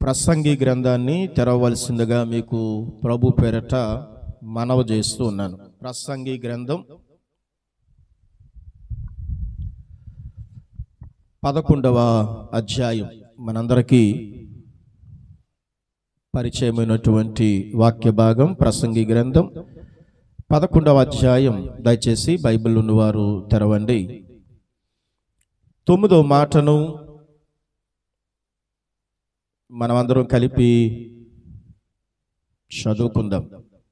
ప్రసంగి గ్రంథాన్ని తెరవలసిందిగా మీకు ప్రభు పేరట మనవ చేస్తూ ఉన్నాను ప్రసంగి గ్రంథం పదకొండవ అధ్యాయం మనందరికీ పరిచయమైనటువంటి వాక్య భాగం ప్రసంగి గ్రంథం పదకొండవ అధ్యాయం దయచేసి బైబిల్ ఉన్నవారు తెరవండి తొమ్మిదో మాటను మనమందరం కలిపి చదువుకుందాం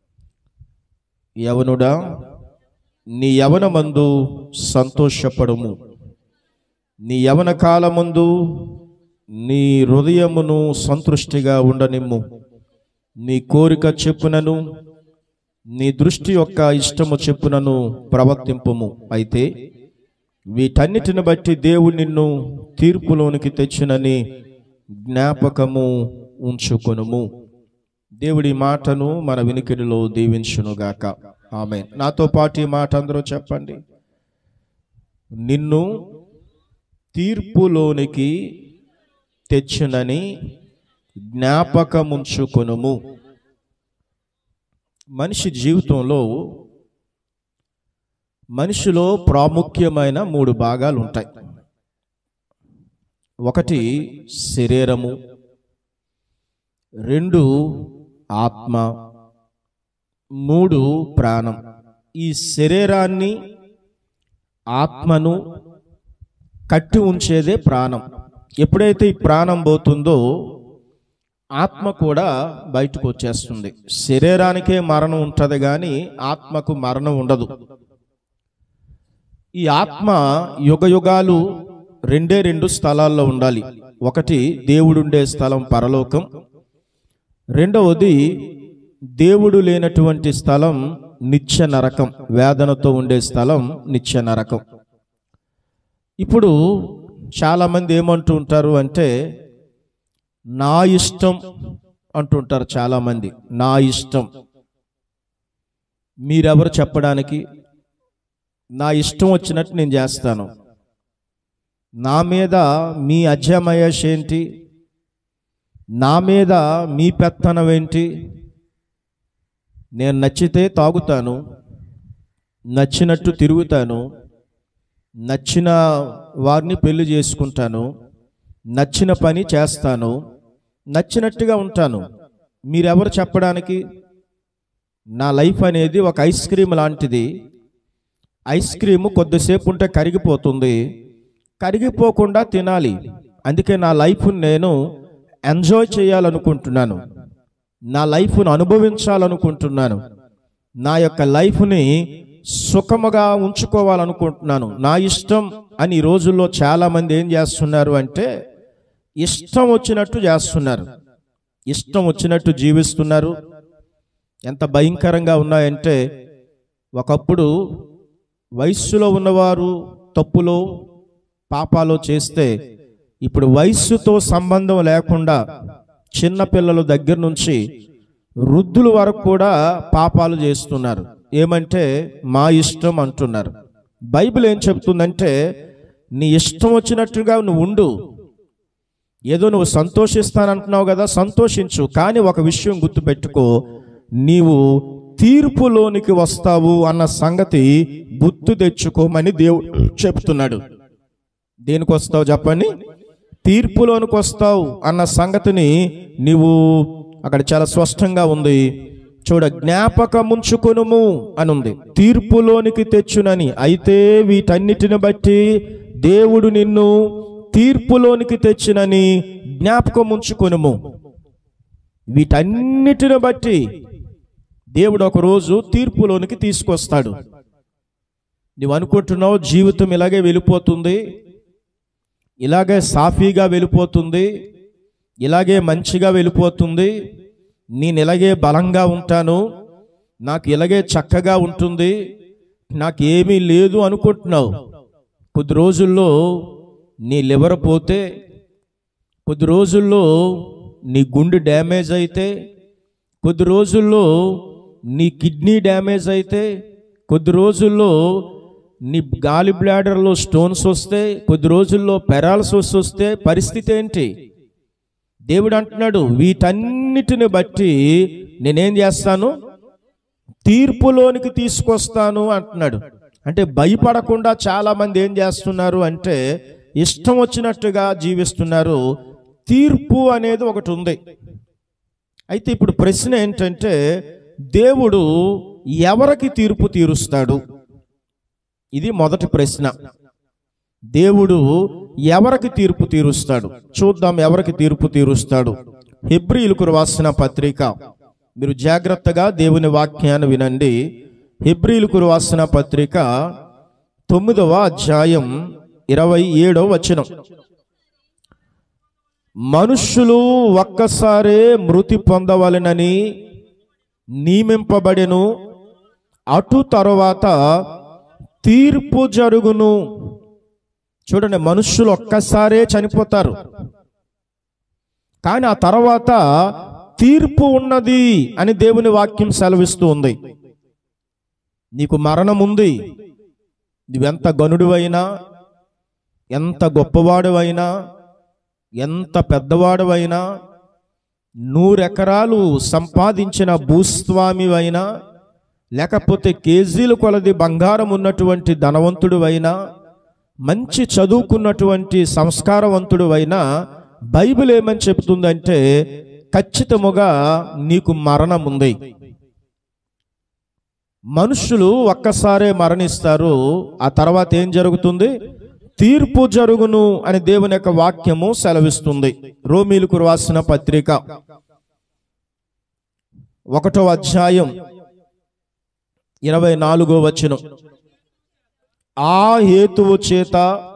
యవనుడా నీ యవనమందు సంతోషపడుము నీ యవన కాలమందు నీ హృదయమును సంతృష్టిగా ఉండనిమ్ము నీ కోరిక చెప్పునను నీ దృష్టి యొక్క ఇష్టము చెప్పునను ప్రవర్తింపుము అయితే వీటన్నిటిని బట్టి దేవుడు నిన్ను తీర్పులోనికి తెచ్చునని జ్ఞాపకము ఉంచుకొనుము దేవుడి మాటను మన వినికిడిలో దీవించునుగాక ఆమె నాతో పాటు ఈ మాట అందరూ చెప్పండి నిన్ను తీర్పులోనికి తెచ్చునని జ్ఞాపకముంచుకొనుము మనిషి జీవితంలో మనిషిలో ప్రాముఖ్యమైన మూడు భాగాలు ఉంటాయి ఒకటి శరీరము రెండు ఆత్మ మూడు ప్రాణం ఈ శరీరాన్ని ఆత్మను కట్టి ఉంచేదే ప్రాణం ఎప్పుడైతే ఈ ప్రాణం పోతుందో ఆత్మ కూడా బయటకు వచ్చేస్తుంది శరీరానికే మరణం ఉంటుంది కానీ ఆత్మకు మరణం ఉండదు ఈ ఆత్మ యుగ యుగాలు రెండే రెండు స్థలాల్లో ఉండాలి ఒకటి దేవుడుండే స్థలం పరలోకం రెండవది దేవుడు లేనటువంటి స్థలం నిత్య నరకం వేదనతో ఉండే స్థలం నిత్య నరకం ఇప్పుడు చాలామంది ఏమంటూ ఉంటారు అంటే నా ఇష్టం అంటుంటారు చాలామంది నా ఇష్టం మీరెవరు చెప్పడానికి నా ఇష్టం వచ్చినట్టు నేను చేస్తాను నా మీద మీ అజమయేష్ ఏంటి నా మీద మీ పెత్తనం ఏంటి నేను నచ్చితే తాగుతాను నచ్చినట్టు తిరుగుతాను నచ్చిన వారిని పెళ్లి చేసుకుంటాను నచ్చిన పని చేస్తాను నచ్చినట్టుగా ఉంటాను మీరెవరు చెప్పడానికి నా లైఫ్ అనేది ఒక ఐస్ క్రీమ్ లాంటిది ఐస్ క్రీమ్ కొద్దిసేపు ఉంటే కరిగిపోతుంది కరిగిపోకుండా తినాలి అందుకే నా లైఫ్ నేను ఎంజాయ్ చేయాలనుకుంటున్నాను నా లైఫ్ను అనుభవించాలనుకుంటున్నాను నా యొక్క లైఫ్ని సుఖముగా ఉంచుకోవాలనుకుంటున్నాను నా ఇష్టం అని ఈ రోజుల్లో చాలామంది ఏం చేస్తున్నారు అంటే ఇష్టం వచ్చినట్టు చేస్తున్నారు ఇష్టం వచ్చినట్టు జీవిస్తున్నారు ఎంత భయంకరంగా ఉన్నాయంటే ఒకప్పుడు వయస్సులో ఉన్నవారు తప్పులో పాపాలు చేస్తే ఇప్పుడు వయస్సుతో సంబంధం లేకుండా చిన్న పిల్లల దగ్గర నుంచి వృద్ధుల వరకు కూడా పాపాలు చేస్తున్నారు ఏమంటే మా ఇష్టం అంటున్నారు బైబిల్ ఏం చెప్తుందంటే నీ ఇష్టం వచ్చినట్టుగా నువ్వు ఉండు ఏదో నువ్వు సంతోషిస్తానంటున్నావు కదా సంతోషించు కానీ ఒక విషయం గుర్తుపెట్టుకో నీవు తీర్పులోనికి వస్తావు అన్న సంగతి గుర్తు తెచ్చుకోమని దేవుడు చెప్తున్నాడు దేనికి వస్తావు చెప్పండి తీర్పులోనికి వస్తావు అన్న సంగతిని నీవు అక్కడ చాలా స్పష్టంగా ఉంది చూడ జ్ఞాపకముంచుకొనుము అని ఉంది తీర్పులోనికి తెచ్చునని అయితే వీటన్నిటిని బట్టి దేవుడు నిన్ను తీర్పులోనికి తెచ్చునని జ్ఞాపకం ఉంచుకొనుము వీటన్నిటిని బట్టి దేవుడు ఒకరోజు తీర్పులోనికి తీసుకొస్తాడు నువ్వు అనుకుంటున్నావు జీవితం ఇలాగే వెళ్ళిపోతుంది ఇలాగే సాఫీగా వెళ్ళిపోతుంది ఇలాగే మంచిగా వెళ్ళిపోతుంది నేను ఇలాగే బలంగా ఉంటాను నాకు ఇలాగే చక్కగా ఉంటుంది నాకు ఏమీ లేదు అనుకుంటున్నావు కొద్ది రోజుల్లో నీ లివర్ పోతే కొద్ది రోజుల్లో నీ గుండె డ్యామేజ్ అయితే కొద్ది రోజుల్లో నీ కిడ్నీ డ్యామేజ్ అయితే కొద్ది రోజుల్లో నీ గాలి బ్లాడర్లో స్టోన్స్ వస్తే కొద్ది రోజుల్లో పెరాలసిస్ వస్తే పరిస్థితి ఏంటి దేవుడు అంటున్నాడు వీటన్నిటిని బట్టి నేనేం చేస్తాను తీర్పులోనికి తీసుకొస్తాను అంటున్నాడు అంటే భయపడకుండా చాలా మంది ఏం చేస్తున్నారు అంటే ఇష్టం వచ్చినట్టుగా జీవిస్తున్నారు తీర్పు అనేది ఒకటి ఉంది అయితే ఇప్పుడు ప్రశ్న ఏంటంటే దేవుడు ఎవరికి తీర్పు తీరుస్తాడు ఇది మొదటి ప్రశ్న దేవుడు ఎవరికి తీర్పు తీరుస్తాడు చూద్దాం ఎవరికి తీర్పు తీరుస్తాడు హెబ్రిలకు రాసిన పత్రిక మీరు జాగ్రత్తగా దేవుని వాక్యాన్ని వినండి హెబ్రిలకు రాసిన పత్రిక తొమ్మిదవ అధ్యాయం ఇరవై ఏడవ వచనం మనుష్యులు ఒక్కసారే మృతి పొందవలెనని నియమింపబడెను అటు తరువాత తీర్పు జరుగును చూడండి మనుష్యులు ఒక్కసారే చనిపోతారు కానీ ఆ తర్వాత తీర్పు ఉన్నది అని దేవుని వాక్యం సెలవిస్తూ ఉంది నీకు మరణం ఉంది నువ్వెంత గనుడివైనా ఎంత గొప్పవాడువైనా ఎంత పెద్దవాడువైనా నూరెకరాలు సంపాదించిన భూస్వామివైనా లేకపోతే కేజీల కొలది బంగారం ఉన్నటువంటి ధనవంతుడివైనా మంచి చదువుకున్నటువంటి సంస్కారవంతుడివైనా బైబిల్ ఏమని చెబుతుందంటే ఖచ్చితముగా నీకు మరణం ఉంది మనుషులు ఒక్కసారే మరణిస్తారు ఆ తర్వాత ఏం జరుగుతుంది తీర్పు జరుగును అని దేవుని యొక్క వాక్యము సెలవిస్తుంది రోమీలకు రాసిన పత్రిక ఒకటో అధ్యాయం ఇరవై నాలుగో వచనం ఆ హేతువు చేత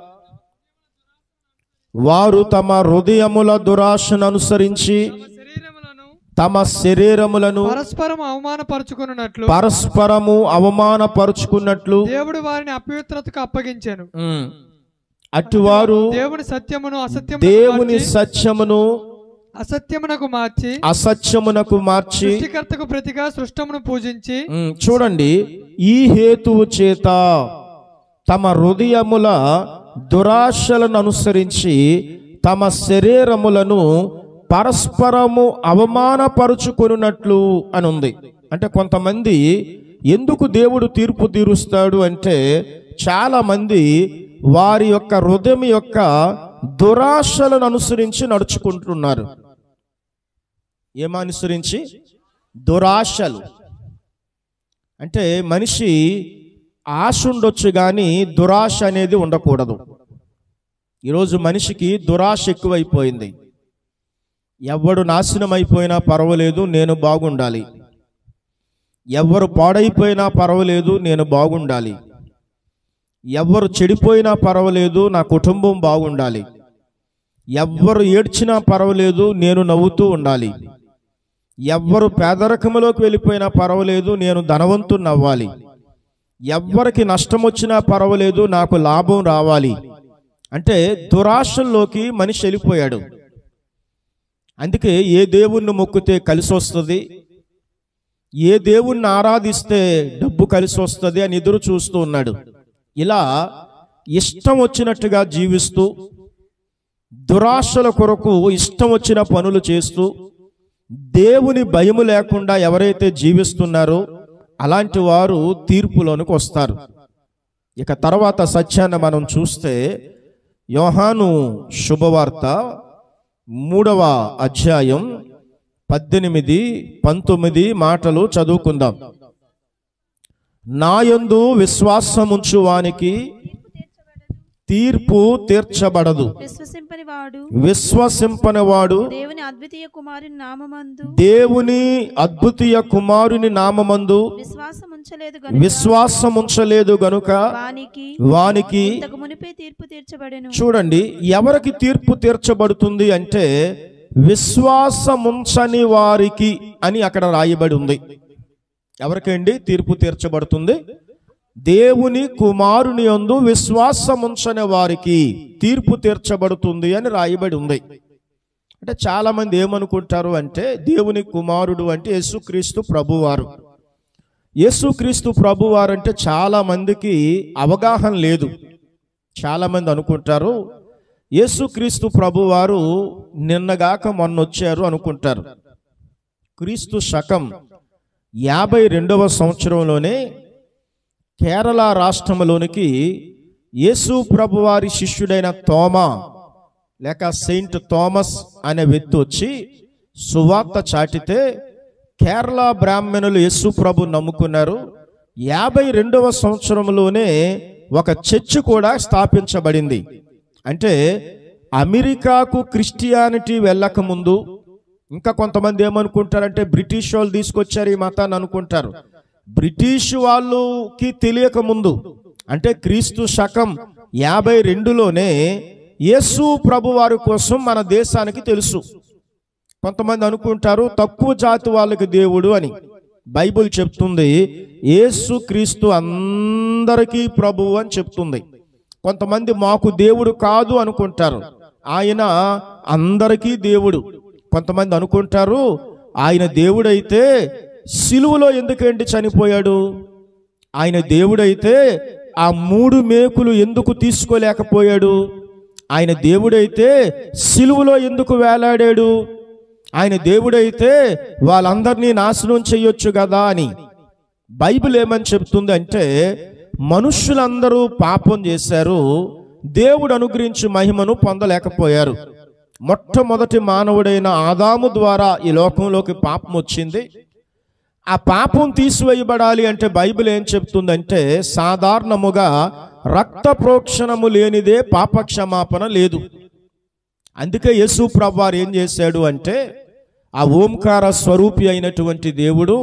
వారు తమ హృదయముల దురాశను అనుసరించి శరీరములను తమ శరీరములను పరస్పరం అవమానపరుచుకున్నట్లు పరస్పరము అవమానపరుచుకున్నట్లు దేవుడు వారిని అపవిత్రతకు అప్పగించాను ఉమ్, అటువారు దేవుని సత్యమును అసత్యము దేవుని సత్యమును అసత్యమునకు మార్చి అసత్యమునకు మార్చి సృష్టికర్తకు ప్రతిగా సృష్టమును పూజించి ఉమ్, చూడండి ఈ హేతువు చేత తమ హృదయముల దురాశలను అనుసరించి తమ శరీరములను పరస్పరము అవమానపరుచుకొనున్నట్లు అని ఉంది అంటే కొంతమంది ఎందుకు దేవుడు తీర్పు తీరుస్తాడు అంటే చాలా మంది వారి యొక్క హృదయం యొక్క దురాశలను అనుసరించి నడుచుకుంటున్నారు ఏమనుసరించి దురాశలు అంటే మనిషి ఆశ ఉండొచ్చు కానీ దురాశ అనేది ఉండకూడదు ఈరోజు మనిషికి దురాశ ఎక్కువైపోయింది ఎవడు నాశనం అయిపోయినా పర్వాలేదు నేను బాగుండాలి ఎవరు పాడైపోయినా పర్వాలేదు నేను బాగుండాలి ఎవరు చెడిపోయినా పర్వాలేదు నా కుటుంబం బాగుండాలి ఎవ్వరు ఏడ్చినా పర్వాలేదు నేను నవ్వుతూ ఉండాలి ఎవ్వరు పేదరికంలోకి వెళ్ళిపోయినా పర్వాలేదు నేను ధనవంతుని అవ్వాలి ఎవ్వరికి నష్టం వచ్చినా పర్వాలేదు నాకు లాభం రావాలి అంటే దురాశల్లోకి మనిషి వెళ్ళిపోయాడు అందుకే ఏ దేవుణ్ణి మొక్కితే కలిసి వస్తుంది ఏ దేవుణ్ణి ఆరాధిస్తే డబ్బు కలిసి వస్తుంది అని ఎదురు చూస్తూ ఉన్నాడు ఇలా ఇష్టం వచ్చినట్టుగా జీవిస్తూ దురాశల కొరకు ఇష్టం వచ్చిన పనులు చేస్తూ దేవుని భయము లేకుండా ఎవరైతే జీవిస్తున్నారో అలాంటి వారు తీర్పులోనికి వస్తారు ఇక తర్వాత సత్యాన్ని మనం చూస్తే యోహాను శుభవార్త మూడవ అధ్యాయం పద్దెనిమిది పంతొమ్మిది మాటలు చదువుకుందాం నాయందు విశ్వాసముంచు వానికి తీర్పు తీర్చబడదు విశ్వసింపని వాడు విశ్వసింపని వాడు దేవుని అద్వితీయ కుమారుని నామమందు దేవుని అద్భుతీయ కుమారుని నామమందు విశ్వాసం ఉంచలేదు గనుక విశ్వాసం ఉంచలేదు గనుక వానికి వానికి ఇంతకు మునిపే తీర్పు తీర్చబడెను చూడండి ఎవరికి తీర్పు తీర్చబడుతుంది అంటే విశ్వాసముంచని వారికి అని అక్కడ రాయబడి ఉంది ఎవరికండి తీర్పు తీర్చబడుతుంది దేవుని కుమారుని యందు విశ్వాసముంచని వారికి తీర్పు తీర్చబడుతుంది అని రాయబడి ఉంది అంటే చాలా మంది ఏమనుకుంటారు అంటే దేవుని కుమారుడు అంటే యేసుక్రీస్తు ప్రభువారు యేసుక్రీస్తు ప్రభువారు అంటే చాలా మందికి అవగాహన లేదు చాలా మంది అనుకుంటారు యేసుక్రీస్తు ప్రభువారు నిన్నగాక మొన్న వచ్చారు అనుకుంటారు క్రీస్తు శకం యాభై రెండవ సంవత్సరంలోనే కేరళ రాష్ట్రంలోనికి యేసు ప్రభువారి శిష్యుడైన తోమా లేక సెయింట్ థామస్ అనే వ్యక్తి వచ్చి సువార్త చాటితే కేరళ బ్రాహ్మణులు యేసు ప్రభు నమ్ముకున్నారు యాభై రెండవ సంవత్సరంలోనే ఒక చర్చ్ కూడా స్థాపించబడింది అంటే అమెరికాకు క్రిస్టియానిటీ వెళ్ళక ముందు ఇంకా కొంతమంది ఏమనుకుంటారంటే బ్రిటిష్ వాళ్ళు తీసుకొచ్చారు ఈ మతాన్ని అనుకుంటారు బ్రిటిష్ వాళ్ళకి తెలియక ముందు అంటే క్రీస్తు శకం యాభై రెండులోనే యేసు ప్రభు వారి కోసం మన దేశానికి తెలుసు కొంతమంది అనుకుంటారు తక్కువ జాతి వాళ్ళకి దేవుడు అని బైబిల్ చెప్తుంది యేసు క్రీస్తు అందరికీ ప్రభువు అని చెప్తుంది కొంతమంది మాకు దేవుడు కాదు అనుకుంటారు ఆయన అందరికీ దేవుడు కొంతమంది అనుకుంటారు ఆయన దేవుడైతే సిలువలో ఎందుకండి చనిపోయాడు ఆయన దేవుడైతే ఆ మూడు మేకులు ఎందుకు తీసుకోలేకపోయాడు ఆయన దేవుడైతే సిలువలో ఎందుకు వేలాడాడు ఆయన దేవుడైతే వాళ్ళందరినీ నాశనం చెయ్యొచ్చు కదా అని బైబిల్ ఏమని చెప్తుంది అంటే మనుషులందరూ పాపం చేశారు దేవుడు అనుగ్రహించి మహిమను పొందలేకపోయారు మొట్టమొదటి మానవుడైన ఆదాము ద్వారా ఈ లోకంలోకి పాపం వచ్చింది ఆ పాపం తీసివేయబడాలి అంటే బైబిల్ ఏం చెప్తుందంటే సాధారణముగా రక్త ప్రోక్షణము లేనిదే పాప క్షమాపణ లేదు అందుకే యేసు ప్రభువారు ఏం చేశాడు అంటే ఆ ఓంకార స్వరూపి అయినటువంటి దేవుడు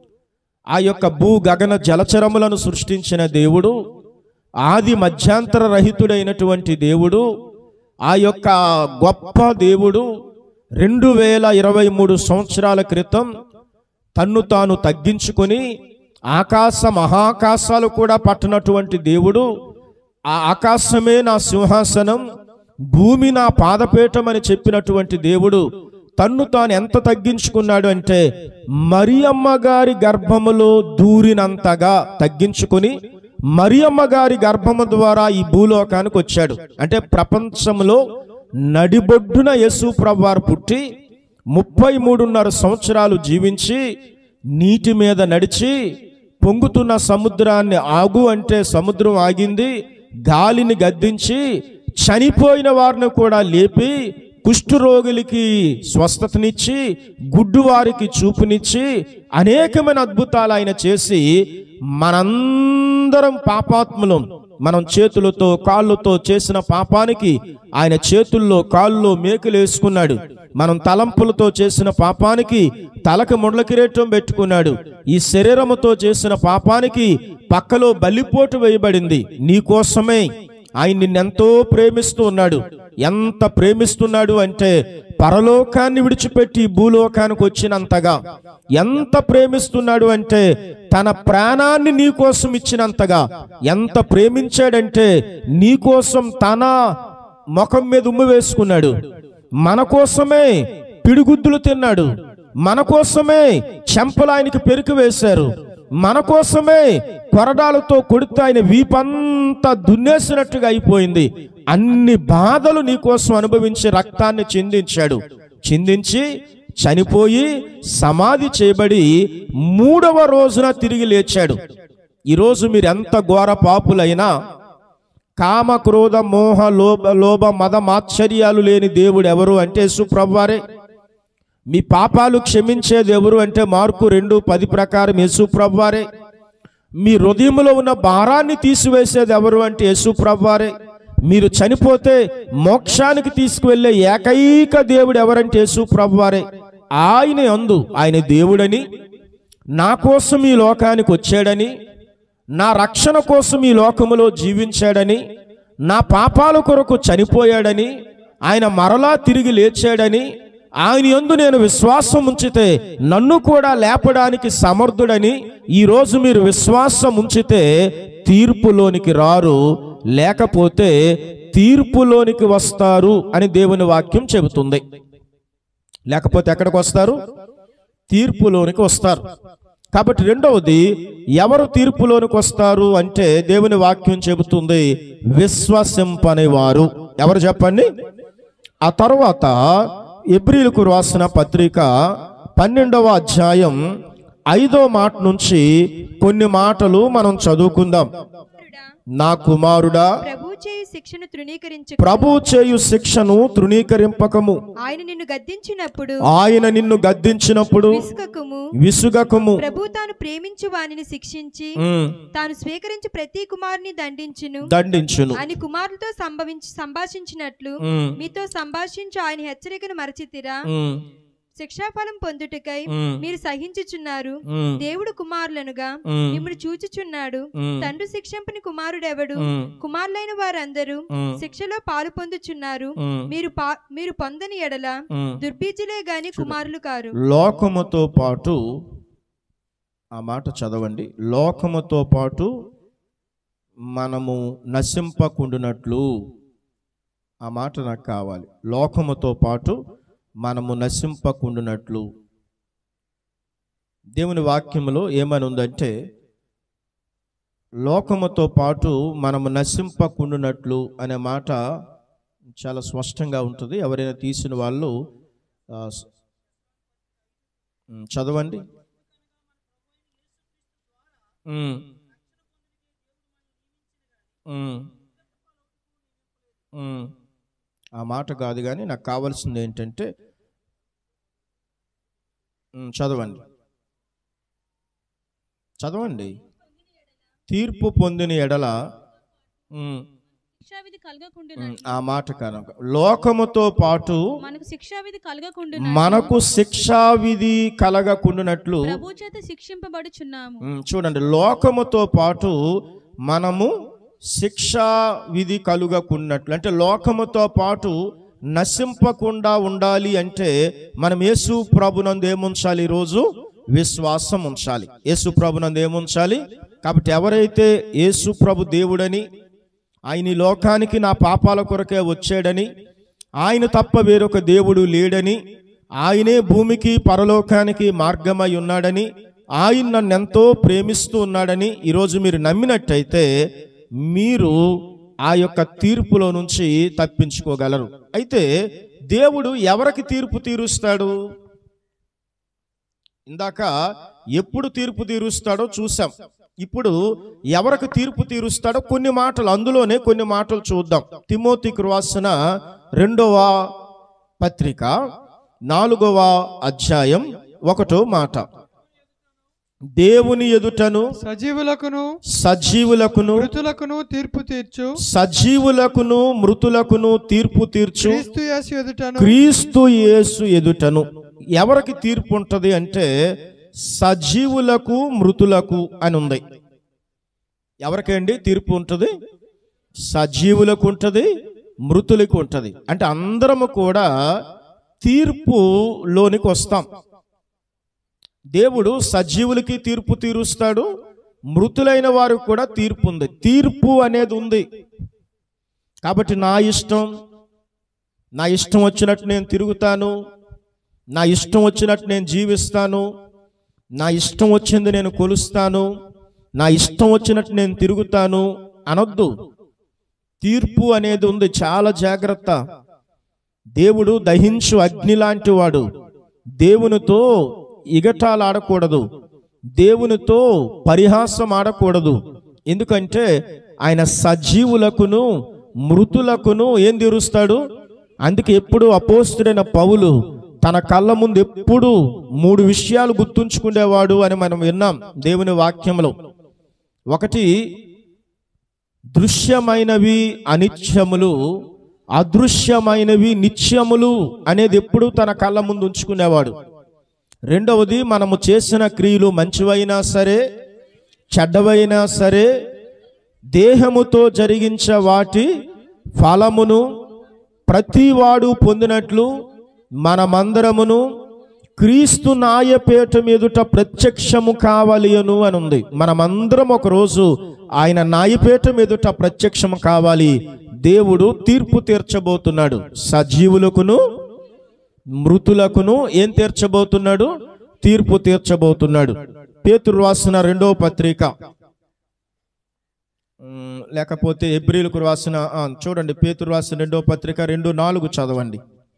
ఆ యొక్క భూ గగన జలచరములను సృష్టించిన దేవుడు ఆది మధ్యాంతర రహితుడైనటువంటి దేవుడు ఆ యొక్క గొప్ప దేవుడు రెండు వేల ఇరవై మూడు సంవత్సరాల క్రితం తన్ను తాను తగ్గించుకొని ఆకాశ మహాకాశాలు కూడా పట్టనటువంటి దేవుడు ఆ ఆకాశమే నా సింహాసనం భూమి నా పాదపీఠం అని చెప్పినటువంటి దేవుడు తన్ను తాను ఎంత తగ్గించుకున్నాడు అంటే మరియమ్మ గారి గర్భములో దూరినంతగా తగ్గించుకొని మరియమ్మ గారి గర్భము ద్వారా ఈ భూలోకానికి వచ్చాడు అంటే ప్రపంచంలో నడిబొడ్డున యేసు ప్రభువారు పుట్టి ముప్పై మూడున్నర సంవత్సరాలు జీవించి నీటి మీద నడిచి పొంగుతున్న సముద్రాన్ని ఆగు అంటే సముద్రం ఆగింది గాలిని గద్దించి చనిపోయిన వారిని కూడా లేపి కుష్ఠరోగులకి స్వస్థతనిచ్చి గుడ్డువారికి చూపునిచ్చి అనేకమైన అద్భుతాలు ఆయన చేసి మనందరం పాపాత్ములం మనం చేతులతో కాళ్ళతో చేసిన పాపానికి ఆయన చేతుల్లో కాళ్ళలో మేకులు వేసుకున్నాడు మనం తలంపులతో చేసిన పాపానికి తలకు ముండ్ల కిరీటం పెట్టుకున్నాడు ఈ శరీరముతో చేసిన పాపానికి పక్కలో బలిపోటు వేయబడింది నీ కోసమే ఆయన నిన్నెంతో ప్రేమిస్తూ ఉన్నాడు ఎంత ప్రేమిస్తున్నాడు అంటే పరలోకాన్ని విడిచిపెట్టి ఈ భూలోకానికి వచ్చినంతగా ఎంత ప్రేమిస్తున్నాడు అంటే తన ప్రాణాన్ని నీ కోసం ఇచ్చినంతగా ఎంత ప్రేమించాడంటే నీ కోసం తన ముఖం మీద ఉమ్ము వేసుకున్నాడు మన కోసమే పిడిగుద్దులు తిన్నాడు మన కోసమే చెంపలు ఆయనకి పెరుకు వేశారు మన కోసమే కొరడాలతో కొడితే ఆయన వీపంతా దున్నేసినట్టుగా అయిపోయింది అన్ని బాధలు నీ కోసం అనుభవించి రక్తాన్ని చిందించాడు చిందించి చనిపోయి సమాధి చేయబడి మూడవ రోజున తిరిగి లేచాడు ఈరోజు మీరు ఎంత ఘోర పాపులైనా కామ క్రోధ మోహ లోభ లోభ మద మాత్సర్యాలు లేని దేవుడు ఎవరు అంటే సుప్రభువారే మీ పాపాలు క్షమించేది ఎవరు అంటే మార్కు రెండు పది ప్రకారం యేసు ప్రభువారే మీ హృదయంలో ఉన్న భారాన్ని తీసివేసేది ఎవరు అంటే యేసు ప్రభువారే మీరు చనిపోతే మోక్షానికి తీసుకువెళ్ళే ఏకైక దేవుడు ఎవరంటే యేసు ప్రభువారే ఆయన అందు ఆయన దేవుడని నా కోసం ఈ లోకానికి వచ్చాడని నా రక్షణ కోసం ఈ లోకములో జీవించాడని నా పాపాల కొరకు చనిపోయాడని ఆయన మరలా తిరిగి లేచాడని ఆయన యందు నేను విశ్వాసం ఉంచితే నన్ను కూడా లేపడానికి సమర్థుడని ఈరోజు మీరు విశ్వాసం ఉంచితే తీర్పులోనికి రారు లేకపోతే తీర్పులోనికి వస్తారు అని దేవుని వాక్యం చెబుతుంది లేకపోతే ఎక్కడికి వస్తారు తీర్పులోనికి వస్తారు కాబట్టి రెండవది ఎవరు తీర్పులోనికి వస్తారు అంటే దేవుని వాక్యం చెబుతుంది విశ్వసింపనివారు ఎవరు చెప్పండి ఆ తర్వాత ఎబ్రిలకు రాసిన పత్రిక పన్నెండవ అధ్యాయం ఐదో మాట నుంచి కొన్ని మాటలు మనం చదువుకుందాం నా కుమారుడా ప్రభు చేయు శిక్షను తృణీకరించు ప్రభు చేయు శిక్షను తృణీకరింపకము ఆయన నిన్ను గద్దించినప్పుడు ఆయన నిన్ను గద్దించినప్పుడు విసుకకుము విసుగకము ప్రభు తాను ప్రేమించు వానిని శిక్షించి ఉమ్, తాను స్వీకరించి ప్రతి కుమారుని దండించును దండించును అని కుమారులతో సంభవించి సంభాషించినట్లు ఉమ్, మీతో సంభాషించు ఆయన హెచ్చరికను మరచితిరా ఉమ్, శిక్షాఫలం పొందుటకై ఉమ్, మీరు సహించుచున్నారు ఉమ్, దేవుడు కుమారులనుగా ఉమ్, మిమ్మల్ని చూచుచున్నాడు ఉమ్, తండ్రి శిక్షంపని కుమారుడెవడు ఉమ్, కుమారులైన వారందరూ ఉమ్, శిక్షలో పాలు పొందుచున్నారు ఉమ్, మీరు పా మీరు పొందని ఎడల ఉమ్. దుర్బీజులే గాని కుమారులు కారు లోకముతో పాటు ఆ మాట చదవండి లోకముతో పాటు మనము నశింపకుండునట్లు ఆ మాట నాకు కావాలి లోకముతో పాటు మనము నశింపకుండునట్లు దేవుని వాక్యములో ఏమని ఉందంటే లోకముతో పాటు మనము నశింపకుండునట్లు అనే మాట చాలా స్పష్టంగా ఉంటుంది ఎవరైనా తీసిన వాళ్ళు ఆ, స- ఉమ్, చదవండి ఉమ్. ఉమ్. ఉమ్. ఆ మాట కాదు కానీ నాకు కావాల్సింది ఏంటంటే ఉమ్, చదవండి చదవండి తీర్పు పొందిన ఎడల ఉమ్, శిక్షావిధి ఉమ్, కలగకుండునట్లు ఆ మాట కనుక లోకముతో పాటు మనకు శిక్షావిధి కలగకుండా మనకు శిక్షా విధి కలగకుండానట్లు ప్రభు చేత శిక్షింపబడుచున్నాము ఉమ్, చూడండి లోకముతో పాటు మనము శిక్షా విధి కలుగకున్నట్లు అంటే లోకముతో పాటు నశింపకుండా ఉండాలి అంటే మనం యేసు ప్రభునందు ఏముంచాలి ఈరోజు విశ్వాసం ఉంచాలి యేసు ప్రభునందు ఏముంచాలి కాబట్టి ఎవరైతే యేసు ప్రభు దేవుడని ఆయన ఈ లోకానికి నా పాపాల కొరకే వచ్చాడని ఆయన తప్ప వేరొక దేవుడు లేడని ఆయనే భూమికి పరలోకానికి మార్గమై ఉన్నాడని ఆయన నన్ను ఎంతో ప్రేమిస్తూ ఉన్నాడని ఈరోజు మీరు నమ్మినట్టయితే మీరు ఆ యొక్క తీర్పులో నుంచి తప్పించుకోగలరు అయితే దేవుడు ఎవరికి తీర్పు తీరుస్తాడు ఇందాక ఎప్పుడు తీర్పు తీరుస్తాడో చూసాం ఇప్పుడు ఎవరికి తీర్పు తీరుస్తాడో కొన్ని మాటలు అందులోనే కొన్ని మాటలు చూద్దాం తిమోతికి రాసిన రెండవ పత్రిక నాలుగవ అధ్యాయం ఒకటో మాట దేవుని ఎదుటను సజీవులకును సజీవులకును మృతులకును తీర్పు తీర్చు సజీవులకును మృతులకును తీర్పు తీర్చు క్రీస్తు యేసు ఎదుటను క్రీస్తు యేసు ఎదుటను ఎవరికి తీర్పు ఉంటది అంటే సజీవులకు మృతులకు అని ఉంది ఎవరికండి తీర్పు ఉంటుంది సజీవులకు ఉంటుంది మృతులకు ఉంటుంది అంటే అందరము కూడా తీర్పులోనికి వస్తాం దేవుడు సజీవులకి తీర్పు తీరుస్తాడు మృతులైన వారికి కూడా తీర్పు ఉంది తీర్పు అనేది ఉంది కాబట్టి నా ఇష్టం నా ఇష్టం వచ్చినట్టు నేను తిరుగుతాను నా ఇష్టం వచ్చినట్టు నేను జీవిస్తాను నా ఇష్టం వచ్చింది నేను కొలుస్తాను నా ఇష్టం వచ్చినట్టు నేను తిరుగుతాను అనొద్దు తీర్పు అనేది ఉంది చాలా జాగ్రత్త దేవుడు దహించు అగ్ని లాంటి వాడు దేవునితో ఇగటాలు ఆడకూడదు దేవునితో పరిహాసం ఆడకూడదు ఎందుకంటే ఆయన సజీవులకును మృతులకును ఏం తీరుస్తాడు అందుకే ఎప్పుడు అపోస్తుడైన పౌలు తన కళ్ళ ముందు ఎప్పుడు మూడు విషయాలు గుర్తుంచుకునేవాడు అని మనం విన్నాం దేవుని వాక్యంలో ఒకటి దృశ్యమైనవి అనిత్యములు అదృశ్యమైనవి నిత్యములు అనేది ఎప్పుడు తన కళ్ళ ముందు ఉంచుకునేవాడు రెండవది మనము చేసిన క్రియలు మంచివైనా సరే చెడ్డవైనా సరే దేహముతో జరిగించే వాటి ఫలమును ప్రతివాడు పొందినట్లు మనమందరమును క్రీస్తు నాయపేటం ఎదుట ప్రత్యక్షము కావాలి అను అని ఉంది మనమందరం ఒకరోజు ఆయన నాయపేటం ఎదుట ప్రత్యక్షము కావాలి దేవుడు తీర్పు తీర్చబోతున్నాడు సజీవులకును మృతులకును ఏం తీర్చబోతున్నాడు తీర్పు తీర్చబోతున్నాడు పేతురు రాసిన రెండవ పత్రిక ఉమ్, లేకపోతే ఎబ్రిలకు రాసిన ఆ, చూడండి పేతురు రాసిన రెండవ పత్రిక రెండు నాలుగు చదవండి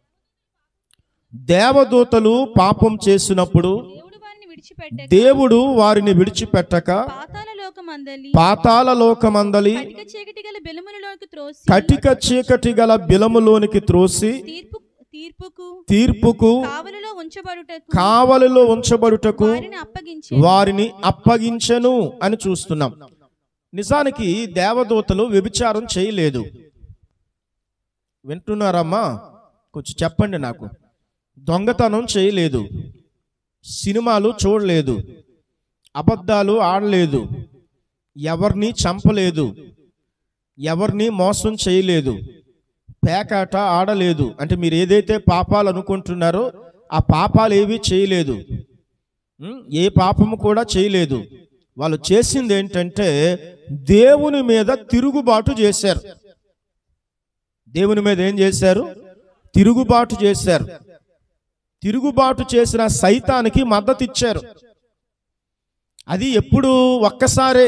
దేవదూతలు పాపం చేసినప్పుడు దేవుడు వారిని విడిచిపెట్టక దేవుడు వారిని విడిచిపెట్టక పాతాల లోకమందలి పాతాల లోకమందలి కటిక చీకటి గల బెలములలోకి త్రోసి కటిక చీకటి గల బిలములోనికి త్రోసి తీర్పు తీర్పుకు తీర్పుకు కావలిలో ఉంచబడుటకు కావలిలో ఉంచబడుటకు వారిని అప్పగించి వారిని అప్పగించెను అని చూస్తున్నాం నిజానికి దేవదూతలు వ్యభిచారం చేయలేదు వింటున్నారమ్మా కొంచెం చెప్పండి నాకు దొంగతనం చేయలేదు సినిమాలు చూడలేదు అబద్ధాలు ఆడలేదు ఎవరిని చంపలేదు ఎవరిని మోసం చేయలేదు పేకాట ఆడలేదు అంటే మీరు ఏదైతే పాపాలు అనుకుంటున్నారో ఆ పాపాలు ఏవి చేయలేదు ఉం? ఏ పాపము కూడా చేయలేదు వాళ్ళు చేసింది ఏంటంటే దేవుని మీద తిరుగుబాటు చేశారు దేవుని మీద ఏం చేశారు తిరుగుబాటు చేశారు తిరుగుబాటు చేసిన సైతానికి మద్దతు ఇచ్చారు అది ఎప్పుడు ఒక్కసారే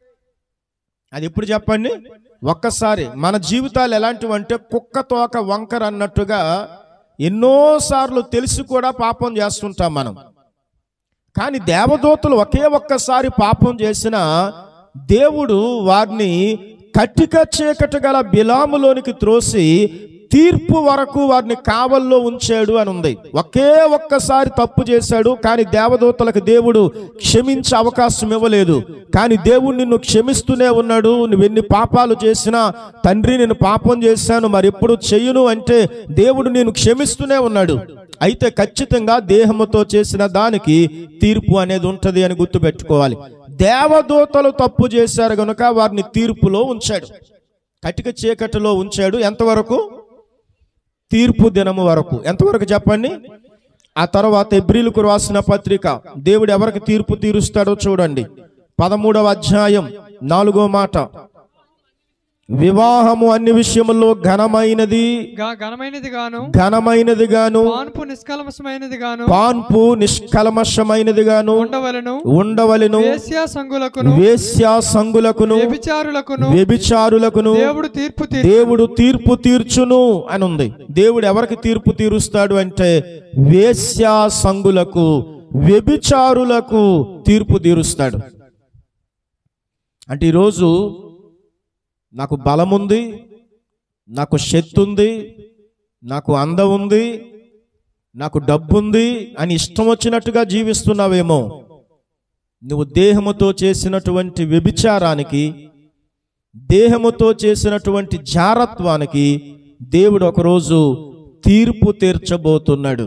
అది ఎప్పుడు చెప్పండి ఒక్కసారి మన జీవితాలు ఎలాంటివంటే కుక్క తోక వంకర అన్నట్టుగా ఎన్నోసార్లు తెలిసి కూడా పాపం చేస్తుంటాం మనం కానీ దేవదూతలు ఒకే ఒక్కసారి పాపం చేసిన దేవుడు వారిని కట్టిక చీకటి గల బిలాములోనికి త్రోసి తీర్పు వరకు వారిని కావల్లో ఉంచాడు అని ఉంది ఒకే ఒక్కసారి తప్పు చేశాడు కానీ దేవదూతలకు దేవుడు క్షమించే అవకాశం ఇవ్వలేదు కానీ దేవుడు నిన్ను క్షమిస్తూనే ఉన్నాడు నువ్వు ఎన్ని పాపాలు చేసినా తండ్రి నేను పాపం చేశాను మరి ఎప్పుడు చెయ్యను అంటే దేవుడు నేను క్షమిస్తూనే ఉన్నాడు అయితే ఖచ్చితంగా దేహముతో చేసిన దానికి తీర్పు అనేది ఉంటది అని గుర్తుపెట్టుకోవాలి దేవదూతలు తప్పు చేశారు గనుక వారిని తీర్పులో ఉంచాడు కటిక చీకటిలో ఉంచాడు ఎంతవరకు తీర్పు దినము వరకు ఎంతవరకు చెప్పండి ఆ తర్వాత ఎబ్రిలకు రాసిన పత్రిక దేవుడు ఎవరికి తీర్పు తీరుస్తాడో చూడండి పదమూడవ అధ్యాయం నాలుగో మాట వివాహము అన్ని విషయముల్లో ఘనమైనది గా- ఘనమైనది గాను ఘనమైనది గాను పాన్పు నిష్కలమసమైనది గాను పాన్పు నిష్కలమషమైనది గాను ఉండవలను ఉండవలెను వేశ్యా సంగులకును వేశ్యా సంగులకును వ్యభిచారులకును వ్యభిచారులకును దేవుడు తీర్పు తీర్చు దేవుడు తీర్పు తీర్చును అని ఉంది దేవుడు ఎవరికి తీర్పు తీరుస్తాడు అంటే వేశ్యా సంగులకు వ్యభిచారులకు తీర్పు తీరుస్తాడు అంటే ఈరోజు నాకు బలం ఉంది నాకు శక్తి ఉంది నాకు అందం ఉంది నాకు డబ్బు ఉంది అని ఇష్టం వచ్చినట్టుగా జీవిస్తున్నావేమో నువ్వు దేహముతో చేసినటువంటి వ్యభిచారానికి దేహముతో చేసినటువంటి జారత్వానికి దేవుడు ఒకరోజు తీర్పు తీర్చబోతున్నాడు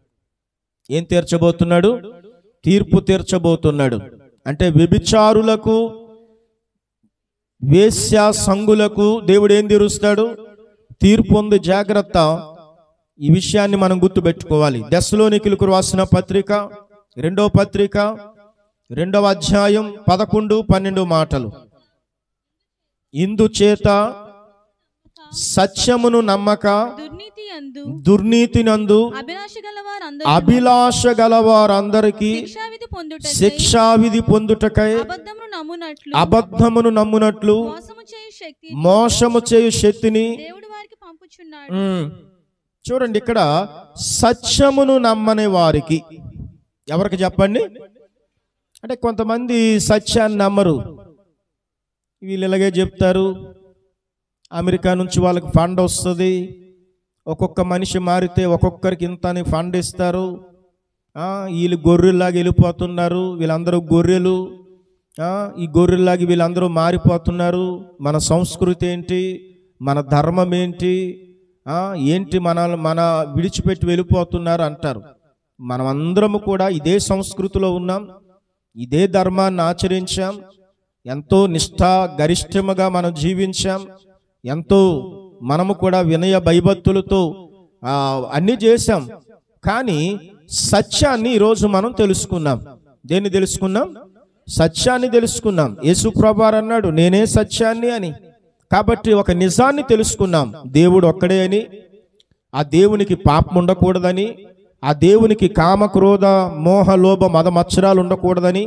ఏం తీర్చబోతున్నాడు తీర్పు తీర్చబోతున్నాడు అంటే వ్యభిచారులకు వేశ్య సంగులకు దేవుడు ఏం తీరుస్తాడు తీర్పు ఉంది జాగ్రత్త ఈ విషయాన్ని మనం గుర్తుపెట్టుకోవాలి దశలోనికులకు రాసిన పత్రిక రెండవ పత్రిక రెండవ అధ్యాయం పదకొండు పన్నెండు మాటలు ఇందుచేత సత్యమును నమ్మక దుర్నీతి అందు దుర్నీతినందు అభిలాష గల వారందరూ అభిలాష గలవారందరికీ శిక్షావిధి పొందుట శిక్షావిధి పొందుటకై అబద్ధమును నమ్మునట్లు అబద్ధమును నమ్మునట్లు మోసము చేయు శక్తి మోసము చేయు శక్తిని దేవుడు వారికి పంపుచున్నాడు ఉమ్, చూడండి ఇక్కడ సత్యమును నమ్మని వారికి ఎవరికి చెప్పండి అంటే కొంతమంది సత్యాన్ని నమ్మరు వీళ్ళు ఇలాగే చెప్తారు అమెరికా నుంచి వాళ్ళకి ఫండ్ వస్తుంది ఒక్కొక్క మనిషి మారితే ఒక్కొక్కరికి ఇంత అని ఫండ్ ఇస్తారు ఆ, వీళ్ళు గొర్రెల్లాగా వెళ్ళిపోతున్నారు వీళ్ళందరూ గొర్రెలు ఆ, ఈ గొర్రెల్లాగా వీళ్ళందరూ మారిపోతున్నారు మన సంస్కృతి ఏంటి మన ధర్మం ఏంటి ఆ, ఏంటి మన మన విడిచిపెట్టి వెళ్ళిపోతున్నారు అంటారు మనమందరము కూడా ఇదే సంస్కృతిలో ఉన్నాం ఇదే ధర్మాన్ని ఆచరించాం ఎంతో నిష్ఠ గరిష్టముగా మనం జీవించాం ఎంతో మనము కూడా వినయ భయభక్తులతో ఆ, అన్నీ చేశాం కానీ సత్యాన్ని ఈరోజు మనం తెలుసుకున్నాం దేన్ని తెలుసుకున్నాం సత్యాన్ని తెలుసుకున్నాం యేసు ప్రభార్ అన్నాడు నేనే సత్యాన్ని అని కాబట్టి ఒక నిజాన్ని తెలుసుకున్నాం దేవుడు ఒక్కడే అని ఆ దేవునికి పాపం ఉండకూడదని ఆ దేవునికి కామ క్రోధ మోహ లోభ మద మత్సరాలు ఉండకూడదని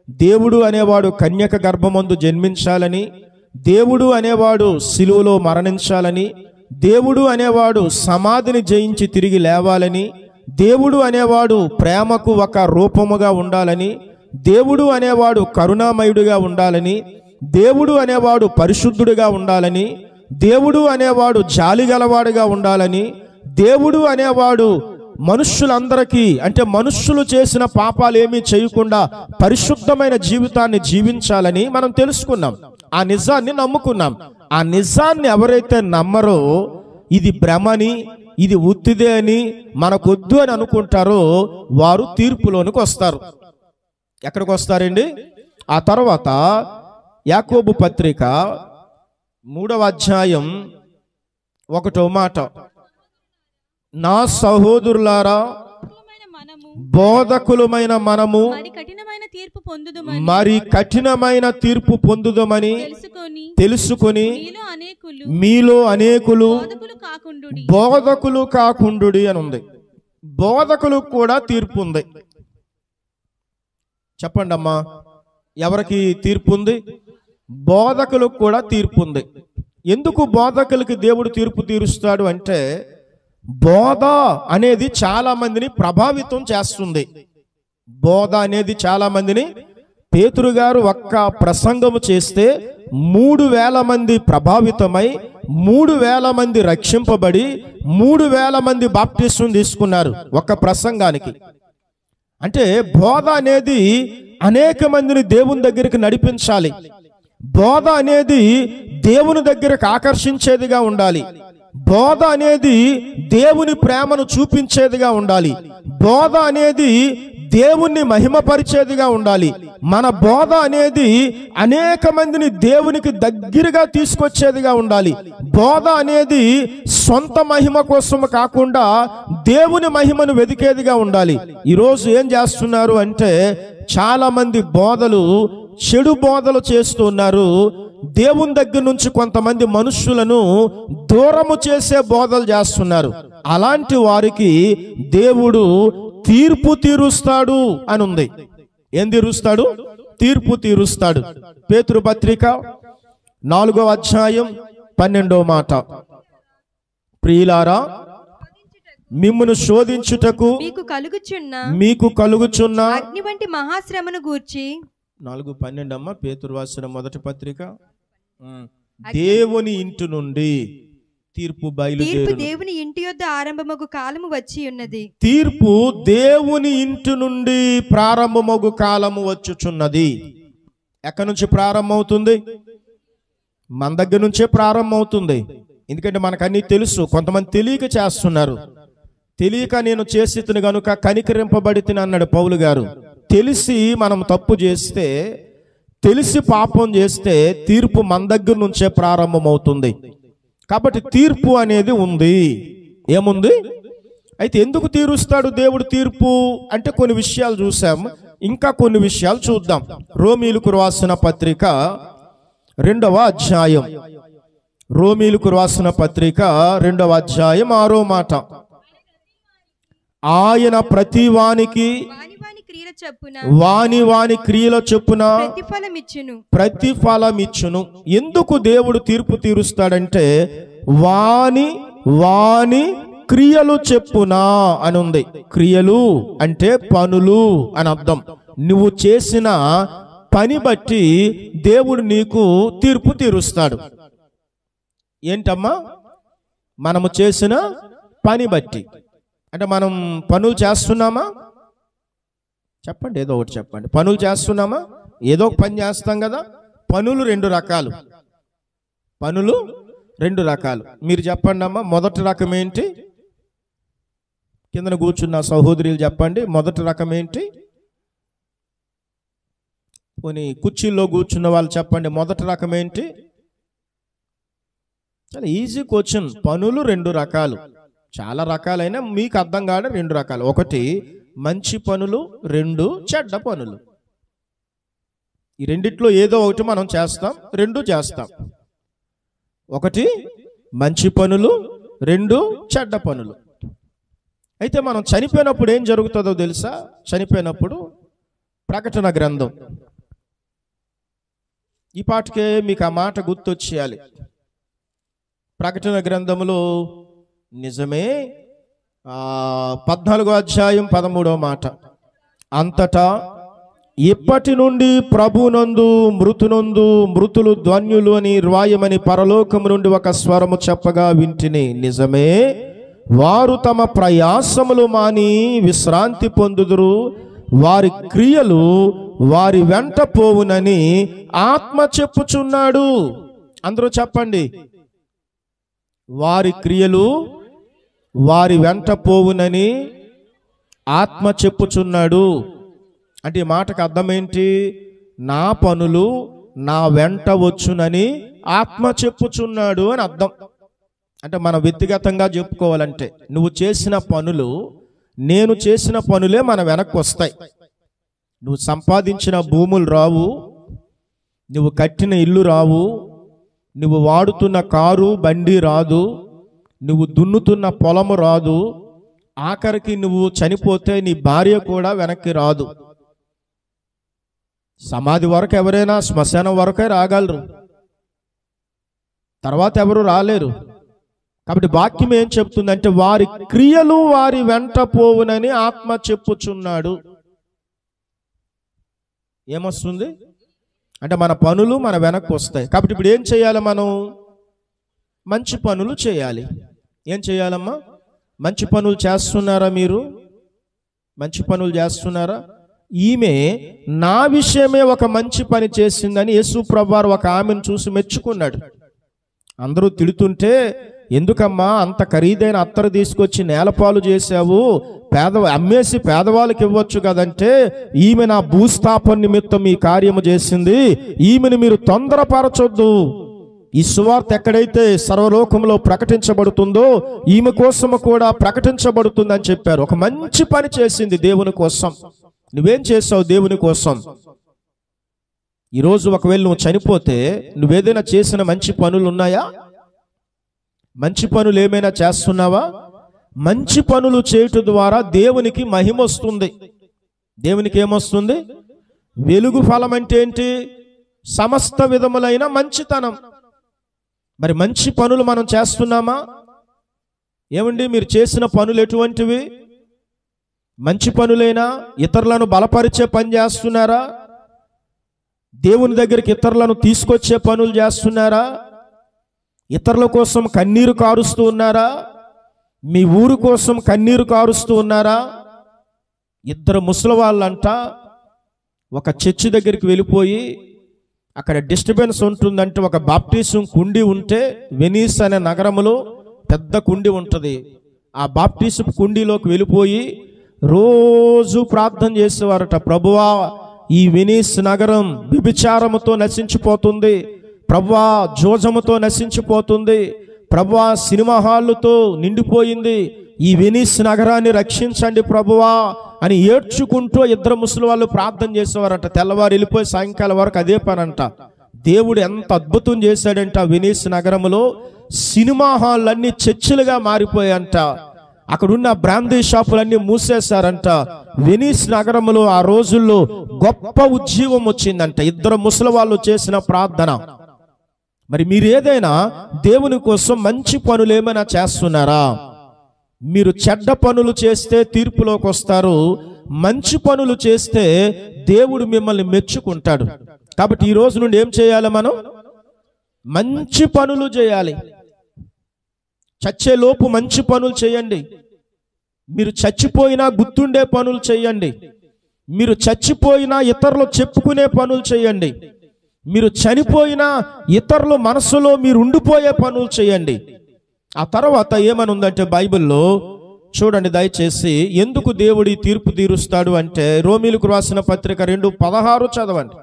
దేవుడు అనేవాడు కన్యక గర్భమందు జన్మించాలని దేవుడు అనేవాడు సిలువలో మరణించాలని దేవుడు అనేవాడు సమాధిని జయించి తిరిగి లేవాలని దేవుడు అనేవాడు ప్రేమకు ఒక రూపముగా ఉండాలని దేవుడు అనేవాడు కరుణామయుడిగా ఉండాలని దేవుడు అనేవాడు పరిశుద్ధుడిగా ఉండాలని దేవుడు అనేవాడు జాలిగలవాడుగా ఉండాలని దేవుడు అనేవాడు మనుష్యులందరికీ అంటే మనుష్యులు చేసిన పాపాలు ఏమీ చేయకుండా పరిశుద్ధమైన జీవితాన్ని జీవించాలని మనం తెలుసుకున్నాం ఆ నిజాన్ని నమ్ముకున్నాం ఆ నిజాన్ని ఎవరైతే నమ్మరో ఇది భ్రమని ఇది ఉత్తిదే అని మనకొద్దు అని అనుకుంటారో వారు తీర్పులోనికి వస్తారు ఎక్కడికి వస్తారండి ఆ తర్వాత యాకోబు పత్రిక మూడవ అధ్యాయం ఒకటో మాట నా సహోదరులారా కఠినమైన మనము బోధకులమైన మనము మరి కఠినమైన తీర్పు పొందుదుమని మరి కఠినమైన తీర్పు పొందుదమని తెలుసుకొని తెలుసుకొని మీలో అనేకులు మీలో అనేకులు బోధకులు కాకుండుడి బోధకులు కాకుండుడి అని ఉంది బోధకులు కూడా తీర్పు ఉంది చెప్పండి అమ్మా ఎవరికి తీర్పు ఉంది బోధకులకు కూడా తీర్పు ఉంది ఎందుకు బోధకులకి దేవుడు తీర్పు తీరుస్తాడు అంటే బోధ అనేది చాలా మందిని ప్రభావితం చేస్తుంది బోధ అనేది చాలా మందిని పేతురు గారు ఒక్క ప్రసంగము చేస్తే మూడు వేల మంది ప్రభావితమై మూడు వేల మంది రక్షింపబడి మూడు వేల మంది బాప్టిస్టును తీసుకున్నారు ఒక్క ప్రసంగానికి అంటే బోధ అనేది అనేక మందిని దేవుని దగ్గరికి నడిపించాలి బోధ అనేది దేవుని దగ్గరకు ఆకర్షించేదిగా ఉండాలి బోధ అనేది దేవుని ప్రేమను చూపించేదిగా ఉండాలి బోధ అనేది దేవుణ్ణి మహిమపరిచేదిగా ఉండాలి మన బోధ అనేది అనేక మందిని దేవునికి దగ్గరగా తీసుకొచ్చేదిగా ఉండాలి బోధ అనేది సొంత మహిమ కోసం కాకుండా దేవుని మహిమను వెదికేదిగా ఉండాలి ఈరోజు ఏం చేస్తున్నారు అంటే చాలా మంది బోధలు చెడు బోధలు చేస్తున్నారు దేవుని దగ్గర నుంచి కొంతమంది మనుష్యులను దూరము చేసే బోధలు చేస్తున్నారు అలాంటి వారికి దేవుడు తీర్పు తీరుస్తాడు అని ఉంది ఏం తీరుస్తాడు తీర్పు తీరుస్తాడు పేతురు పత్రిక నాలుగో అధ్యాయం పన్నెండో మాట ప్రియులారా మిమ్మును శోధించుటకు మీకు కలుగుచున్న మీకు కలుగుచున్న అగ్ని వంటి మహాశ్రమను గూర్చి నాలుగు పన్నెండు అమ్మ పేతురు రాసిన మొదటి పత్రిక ఉమ్. దేవుని ఇంటి నుండి తీర్పు తీర్పు బయలుదేరు దేవుని ఇంటి యొద్ద ఆరంభమగు కాలము వచ్చి ఉన్నది తీర్పు దేవుని ఇంటి నుండి ప్రారంభమగు కాలము వచ్చుచున్నది ఎక్కడి నుంచి ప్రారంభమవుతుంది మన దగ్గర నుంచే ప్రారంభమవుతుంది ఎందుకంటే మనకు అన్నీ తెలుసు కొంతమంది తెలియక చేస్తున్నారు తెలియక నేను చేసి గనుక కనికరింపబడి అన్నాడు పౌలు గారు తెలిసి మనం తప్పు చేస్తే తెలిసి పాపం చేస్తే తీర్పు మన దగ్గర నుంచే ప్రారంభమవుతుంది కాబట్టి తీర్పు అనేది ఉంది ఏముంది అయితే ఎందుకు తీరుస్తాడు దేవుడు తీర్పు అంటే కొన్ని విషయాలు చూసాం ఇంకా కొన్ని విషయాలు చూద్దాం రోమీలకు రాసిన పత్రిక రెండవ అధ్యాయం రోమీలకు రాసిన పత్రిక రెండవ అధ్యాయం ఆరో మాట ఆయన ప్రతి వానికి వాని వాని క్రియల చొప్పున వాని వాని క్రియల చొప్పున ప్రతిఫలం ఇచ్చును ప్రతిఫలం ఇచ్చును ఎందుకు దేవుడు తీర్పు తీరుస్తాడంటే వాని వాని క్రియలు చెప్పునా అని ఉంది క్రియలు అంటే పనులు అని అర్థం నువ్వు చేసిన పని బట్టి దేవుడు నీకు తీర్పు తీరుస్తాడు ఏంటమ్మా మనము చేసిన పని బట్టి అంటే మనం పనులు చేస్తున్నామా చెప్పండి ఏదో ఒకటి చెప్పండి పనులు చేస్తున్నామా ఏదో ఒక పని చేస్తాం కదా పనులు రెండు రకాలు పనులు రెండు రకాలు మీరు చెప్పండి అమ్మా మొదటి రకం ఏంటి కిందన కూర్చున్న సహోదరులు చెప్పండి మొదటి రకం ఏంటి పోనీ కుర్చీల్లో కూర్చున్న వాళ్ళు చెప్పండి మొదటి రకం ఏంటి చాలా ఈజీ క్వశ్చన్ పనులు రెండు రకాలు చాలా రకాలైన మీకు అర్థం కాడ రెండు రకాలు ఒకటి మంచి పనులు రెండు చెడ్డ పనులు ఈ రెండిట్లో ఏదో ఒకటి మనం చేస్తాం రెండు చేస్తాం ఒకటి మంచి పనులు రెండు చెడ్డ పనులు అయితే మనం చనిపోయినప్పుడు ఏం జరుగుతుందో తెలుసా చనిపోయినప్పుడు ప్రకటన గ్రంథం ఈ పాటకే మీకు ఆ మాట గుర్తొచ్చేయాలి ప్రకటన గ్రంథములో నిజమే ఆ, పద్నాలుగో అధ్యాయం పదమూడో మాట అంతటా ఇప్పటి నుండి ప్రభునందు మృతునందు మృతులు ధ్వన్యులు అని రాయమని పరలోకము నుండి ఒక స్వరము చెప్పగా వింటిని నిజమే వారు తమ ప్రయాసములు మాని విశ్రాంతి పొందుదురు వారి క్రియలు వారి వెంట పోవునని ఆత్మ చెప్పుచున్నాడు అందరూ చెప్పండి వారి క్రియలు వారి వెంట పోవునని ఆత్మ చెప్పుచున్నాడు అంటే ఈ మాటకు అర్థం ఏంటి నా పనులు నా వెంట వచ్చునని ఆత్మ చెప్పుచున్నాడు అని అర్థం అంటే మనం వ్యక్తిగతంగా చెప్పుకోవాలంటే నువ్వు చేసిన పనులు నేను చేసిన పనులే మన వెనక్కి వస్తాయి నువ్వు సంపాదించిన భూములు రావు నువ్వు కట్టిన ఇల్లు రావు నువ్వు వాడుతున్న కారు బండి రాదు నువ్వు దున్నుతున్న పొలము రాదు ఆఖరికి నువ్వు చనిపోతే నీ భార్య కూడా వెనక్కి రాదు సమాధి వరకు ఎవరైనా శ్మశానం వరకే రాగలరు తర్వాత ఎవరు రాలేరు కాబట్టి వాక్యం ఏం చెప్తుందంటే వారి క్రియలు వారి వెంట పోవునని ఆత్మ చెప్పుచున్నాడు ఏమొస్తుంది అంటే మన పనులు మన వెనక్కి వస్తాయి కాబట్టి ఇప్పుడు ఏం చేయాలి మనం మంచి పనులు చేయాలి ఏం చేయాలమ్మా మంచి పనులు చేస్తున్నారా మీరు మంచి పనులు చేస్తున్నారా ఈమె నా విషయమే ఒక మంచి పని చేసిందని యేసు ప్రభువారు ఒక ఆమెను చూసి మెచ్చుకున్నాడు అందరూ తిడుతుంటే ఎందుకమ్మా అంత ఖరీదైన అత్తరు తీసుకొచ్చి నేలపాలు చేశావు పేద అమ్మేసి పేదవాళ్ళకి ఇవ్వచ్చు కదంటే ఈమె నా భూస్థాపన నిమిత్తం ఈ కార్యము చేసింది ఈమెను మీరు తొందరపరచొద్దు ఈ సువార్త ఎక్కడైతే సర్వలోకంలో ప్రకటించబడుతుందో ఈమె కోసము కూడా ప్రకటించబడుతుందని చెప్పారు ఒక మంచి పని చేసింది దేవుని కోసం నువ్వేం చేసావు దేవుని కోసం ఈరోజు ఒకవేళ నువ్వు చనిపోతే నువ్వేదైనా చేసిన మంచి పనులు ఉన్నాయా మంచి పనులు ఏమైనా చేస్తున్నావా మంచి పనులు చేయటం ద్వారా దేవునికి మహిమ వస్తుంది దేవునికి ఏమొస్తుంది వెలుగు ఫలం అంటే ఏంటి సమస్త విధములైన మంచితనం మరి మంచి పనులు మనం చేస్తున్నామా ఏమండి మీరు చేసిన పనులు ఎటువంటివి మంచి పనులైనా ఇతరులను బలపరిచే పని చేస్తున్నారా దేవుని దగ్గరికి ఇతరులను తీసుకొచ్చే పనులు చేస్తున్నారా ఇతరుల కోసం కన్నీరు కారుస్తూ ఉన్నారా మీ ఊరు కోసం కన్నీరు కారుస్తూ ఉన్నారా ఇద్దరు ముసలి వాళ్ళంట ఒక చర్చి దగ్గరికి వెళ్ళిపోయి అక్కడ డిస్టర్బెన్స్ ఉంటుందంటే ఒక బాప్టిజం కుండి ఉంటే వెనీస్ అనే నగరములో పెద్ద కుండి ఉంటుంది ఆ బాప్టిజం కుండీలోకి వెళ్ళిపోయి రోజు ప్రార్థన చేసేవారట ప్రభువా ఈ వెనీస్ నగరం వ్యభిచారముతో నశించిపోతుంది ప్రభువా జోజముతో నశించిపోతుంది ప్రభువా సినిమా హాళ్ళతో నిండిపోయింది ఈ వెనీస్ నగరాన్ని రక్షించండి ప్రభువా అని ఏడ్చుకుంటూ ఇద్దరు ముసలి వాళ్ళు ప్రార్థన చేసేవారంట తెల్లవారు వెళ్ళిపోయి సాయంకాలం వరకు అదే పనంట దేవుడు ఎంత అద్భుతం చేశాడంట ఆ వెనీస్ నగరములో సినిమా హాళ్ళన్నీ చర్చిలుగా మారిపోయాయంట అక్కడున్న బ్రాందీ షాపులన్నీ మూసేశారంట వెనీస్ నగరములో ఆ రోజుల్లో గొప్ప ఉజ్జీవం వచ్చిందంట ఇద్దరు ముసలి వాళ్ళు చేసిన ప్రార్థన మరి మీరు ఏదైనా దేవుని కోసం మంచి పనులు ఏమైనా చేస్తున్నారా మీరు చెడ్డ పనులు చేస్తే తీర్పులోకి వస్తారు మంచి పనులు చేస్తే దేవుడు మిమ్మల్ని మెచ్చుకుంటాడు కాబట్టి ఈ రోజు నుండి ఏం చేయాలి మనం మంచి పనులు చేయాలి చచ్చే లోపు మంచి పనులు చేయండి మీరు చచ్చిపోయినా గుర్తుండే పనులు చేయండి మీరు చచ్చిపోయినా ఇతరులు చెప్పుకునే పనులు చేయండి మీరు చనిపోయినా ఇతరుల మనసులో మీరు ఉండిపోయే పనులు చేయండి ఆ తర్వాత ఏమని ఉందంటే బైబిల్లో చూడండి దయచేసి ఎందుకు దేవుడి తీర్పు తీరుస్తాడు అంటే రోమిలకు రాసిన పత్రిక రెండు పదహారు చదవండి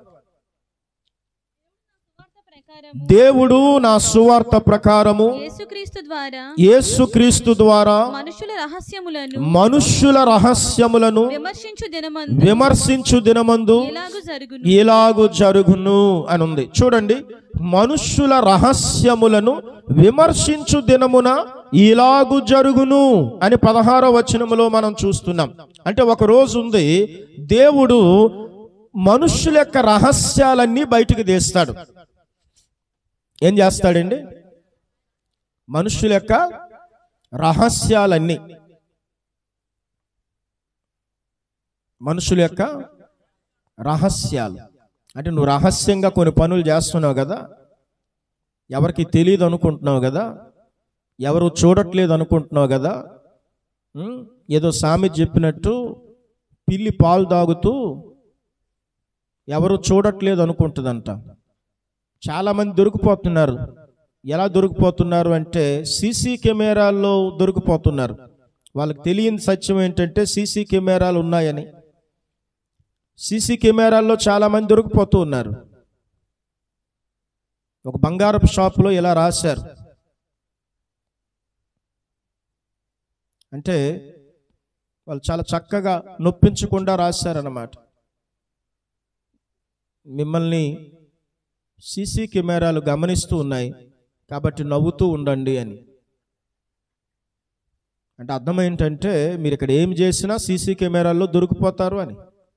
సువార్త ప్రకారం దేవుడు నా సువార్త ప్రకారము యేసుక్రీస్తు ద్వారా యేసుక్రీస్తు ద్వారా మనుషుల రహస్యములను మనుష్యుల రహస్యములను విమర్శించు దినమందు విమర్శించు దినమందు ఎలాగు జరుగును ఇలాగు జరుగును అని ఉంది చూడండి మనుష్యుల రహస్యములను విమర్శించు దినమున ఇలాగు జరుగును అని పదహారో వచనములో మనం చూస్తున్నాం అంటే ఒక రోజు ఉంది దేవుడు మనుష్యుల యొక్క రహస్యాలన్నీ బయటికి తీస్తాడు ఏం చేస్తాడండి మనుష్యుల యొక్క రహస్యాలన్నీ మనుషుల యొక్క రహస్యాలు అంటే నువ్వు రహస్యంగా కొన్ని పనులు చేస్తున్నావు కదా ఎవరికి తెలియదు అనుకుంటున్నావు కదా ఎవరు చూడట్లేదు అనుకుంటున్నావు కదా ఉం? ఏదో సామెత చెప్పినట్టు పిల్లి పాలు తాగుతూ ఎవరు చూడట్లేదు అనుకుంటుందంట చాలామంది దొరికిపోతున్నారు ఎలా దొరికిపోతున్నారు అంటే సీసీ కెమెరాల్లో దొరికిపోతున్నారు వాళ్ళకి తెలియని సత్యం ఏంటంటే సీసీ కెమెరాలు ఉన్నాయని సీసీ కెమెరాల్లో చాలామంది దొరికిపోతూ ఉన్నారు ఒక బంగారపు షాపులో ఇలా రాశారు అంటే వాళ్ళు చాలా చక్కగా నొప్పించకుండా రాశారన్నమాట మిమ్మల్ని సీసీ కెమెరాలు గమనిస్తూ ఉన్నాయి కాబట్టి నవ్వుతూ ఉండండి అని అంటే అర్థం ఏంటంటే మీరు ఇక్కడ ఏం చేసినా సీసీ కెమెరాల్లో దొరికిపోతారు అని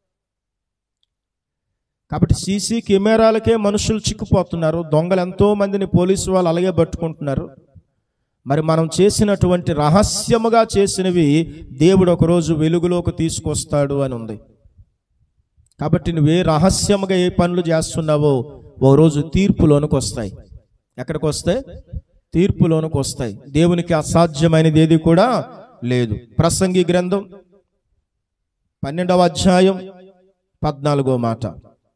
కాబట్టి సీసీ కెమెరాలకే మనుషులు చిక్కుపోతున్నారు దొంగలు ఎంతో మందిని పోలీసు వాళ్ళు అలాగే పట్టుకుంటున్నారు మరి మనం చేసినటువంటి రహస్యముగా చేసినవి దేవుడు ఒకరోజు వెలుగులోకి తీసుకొస్తాడు అని ఉంది కాబట్టి నువ్వే రహస్యముగా ఏ పనులు చేస్తున్నావో ఓ రోజు తీర్పులోనికి వస్తాయి ఎక్కడికి వస్తాయి తీర్పులోనికి వస్తాయి దేవునికి అసాధ్యమైనది ఏది కూడా లేదు ప్రసంగి గ్రంథం పన్నెండవ అధ్యాయం పద్నాలుగో మాట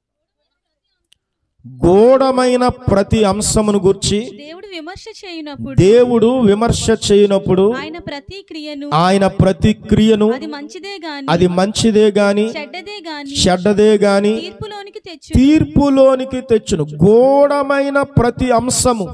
గోడమైన ప్రతి అంశమును గుర్చి దేవుడు విమర్శ చేయునప్పుడు దేవుడు విమర్శ చేయనప్పుడు ఆయన ప్రతి క్రియను ఆయన ప్రతిక్రియను అది మంచిదే గాని అది మంచిదే గాని చెడ్డదే గాని చెడ్డదే గాని తీర్పులోనికి తెచ్చు తీర్పులోనికి తెచ్చును గోడమైన ప్రతి అంశము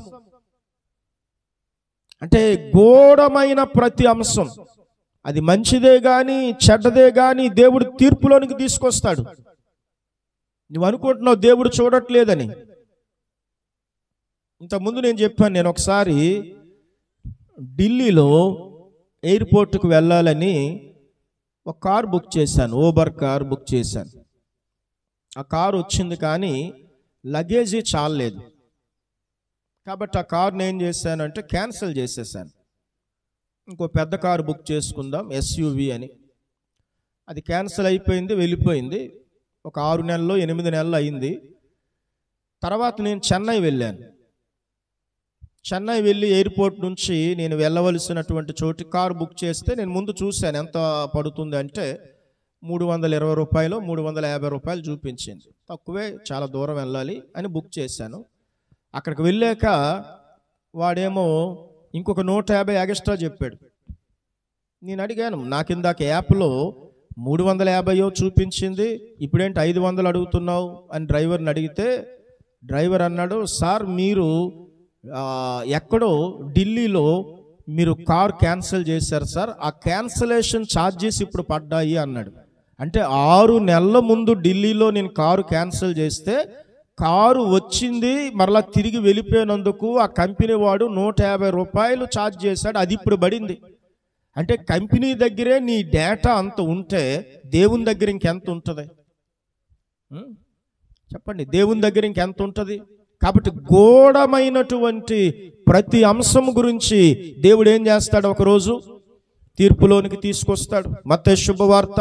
అంటే గోడమైన ప్రతి అంశం అది మంచిదే గాని చెడ్డదే గాని దేవుడు తీర్పులోనికి తీసుకొస్తాడు నువ్వు అనుకుంటున్నావు దేవుడు చూడట్లేదని ఇంతకుముందు నేను చెప్పాను నేను ఒకసారి ఢిల్లీలో ఎయిర్పోర్ట్కి వెళ్ళాలని ఒక కార్ బుక్ చేశాను ఓబర్ కార్ బుక్ చేశాను ఆ కారు వచ్చింది కానీ లగేజీ చాలలేదు కాబట్టి ఆ కార్ని ఏం చేశానంటే క్యాన్సిల్ చేసేసాను ఇంకో పెద్ద కారు బుక్ చేసుకుందాం ఎస్యూవి అని అది క్యాన్సిల్ అయిపోయింది వెళ్ళిపోయింది ఒక ఆరు నెలలు ఎనిమిది నెలలు అయింది తర్వాత నేను చెన్నై వెళ్ళాను చెన్నై వెళ్ళి ఎయిర్పోర్ట్ నుంచి నేను వెళ్ళవలసినటువంటి చోటు కారు బుక్ చేస్తే నేను ముందు చూశాను ఎంత పడుతుంది అంటే మూడు వందల ఇరవై రూపాయలు మూడు వందల యాభై రూపాయలు చూపించింది తక్కువే చాలా దూరం వెళ్ళాలి అని బుక్ చేశాను అక్కడికి వెళ్ళాక వాడేమో ఇంకొక నూట యాభై ఎక్స్ట్రా చెప్పాడు నేను అడిగాను నాకు ఇందాక యాప్లో మూడు వందల యాభైయో చూపించింది ఇప్పుడేంటి ఐదు వందలు అడుగుతున్నావు అని డ్రైవర్ని అడిగితే డ్రైవర్ అన్నాడు సార్ మీరు ఆ, ఎక్కడో ఢిల్లీలో మీరు కార్ క్యాన్సిల్ చేశారు సార్ ఆ క్యాన్సిలేషన్ ఛార్జెస్ ఇప్పుడు పడ్డాయి అన్నాడు అంటే ఆరు నెలల ముందు ఢిల్లీలో నేను కారు క్యాన్సిల్ చేస్తే కారు వచ్చింది మరలా తిరిగి వెళ్ళిపోయినందుకు ఆ కంపెనీ వాడు నూట యాభై రూపాయలు ఛార్జ్ చేశాడు అది ఇప్పుడు పడింది అంటే కంపెనీ దగ్గరే నీ డేటా అంత ఉంటే దేవుని దగ్గర ఇంకెంత ఉంటుంది ఉం? చెప్పండి దేవుని దగ్గర ఇంకెంత ఉంటుంది కాబట్టి గోడమైనటువంటి ప్రతి అంశం గురించి దేవుడు ఏం చేస్తాడు ఒకరోజు తీర్పులోనికి తీసుకొస్తాడు మత శుభవార్త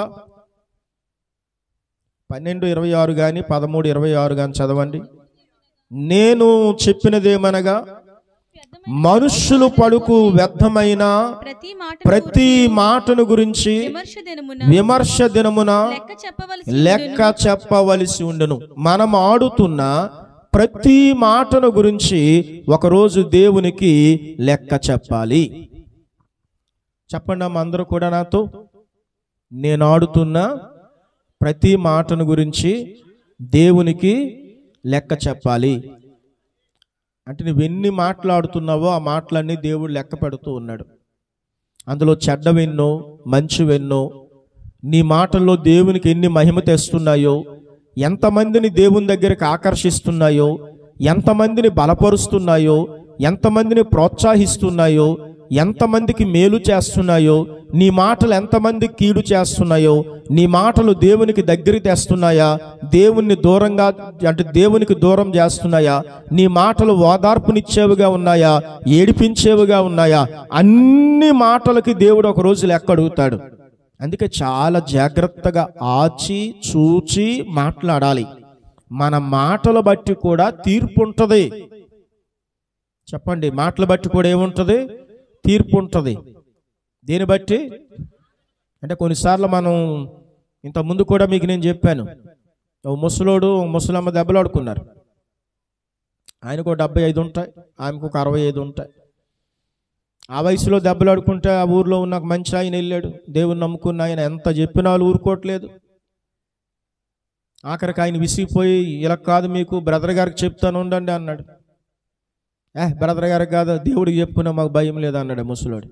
పన్నెండు ఇరవై ఆరు కానీ పదమూడు ఇరవై ఆరు కానీ చదవండి నేను చెప్పినదేమనగా మనుష్యులు పడుకు వ్యర్థమైన ప్రతి మాట ప్రతి మాటను గురించి విమర్శ దినమున విమర్శ దినమున లెక్క చెప్పవలసి లెక్క చెప్పవలసి ఉండును మనం ఆడుతున్న ప్రతి మాటను గురించి ఒకరోజు దేవునికి లెక్క చెప్పాలి చెప్పండి అమ్మ అందరూ కూడా నాతో నేను ఆడుతున్న ప్రతి మాటను గురించి దేవునికి లెక్క చెప్పాలి అంటే నువ్వు ఎన్ని మాట్లాడుతున్నావో ఆ మాటలన్నీ దేవుడు లెక్క పెడుతూ ఉన్నాడు అందులో చెడ్డవెన్నో మంచివెన్నో నీ మాటల్లో దేవునికి ఎన్ని మహిమ తెస్తున్నాయో ఎంతమందిని దేవుని దగ్గరికి ఆకర్షిస్తున్నాయో ఎంతమందిని బలపరుస్తున్నాయో ఎంతమందిని ప్రోత్సహిస్తున్నాయో ఎంతమందికి మేలు చేస్తున్నాయో నీ మాటలు ఎంతమందికి కీడు చేస్తున్నాయో నీ మాటలు దేవునికి దగ్గరికి తెస్తున్నాయా దేవుణ్ణి దూరంగా అంటే దేవునికి దూరం చేస్తున్నాయా నీ మాటలు ఓదార్పునిచ్చేవిగా ఉన్నాయా ఏడిపించేవిగా ఉన్నాయా అన్ని మాటలకి దేవుడు ఒక రోజు లెక్క అడుగుతాడు అందుకే చాలా జాగ్రత్తగా ఆచి చూచి మాట్లాడాలి మన మాటలు బట్టి కూడా తీర్పు ఉంటుంది చెప్పండి మాటలు బట్టి కూడా ఏముంటుంది తీర్పు ఉంటుంది దీన్ని బట్టి అంటే కొన్నిసార్లు మనం ఇంత ముందు కూడా మీకు నేను చెప్పాను ఓ ముసలోడు ఓ ముసలమ్మ దెబ్బలాడుకున్నారు ఆయనకు ఒక డెబ్బై ఐదు ఉంటాయి ఆమెకు ఒక అరవై ఐదు ఉంటాయి ఆ వయసులో దెబ్బలాడుకుంటే ఆ ఊర్లో ఉన్న ఒక మంచి ఆయన వెళ్ళాడు దేవుని నమ్ముకున్న ఆయన ఎంత చెప్పినా వాళ్ళు ఊరుకోవట్లేదు ఆఖరికి ఆయన విసిగిపోయి ఇలా కాదు మీకు బ్రదర్ గారికి చెప్తాను ఉండండి అన్నాడు ఏ బ్రదర్ గారికి కాదు దేవుడికి చెప్పుకున్నా మాకు భయం లేదు అన్నాడు ముసలోడు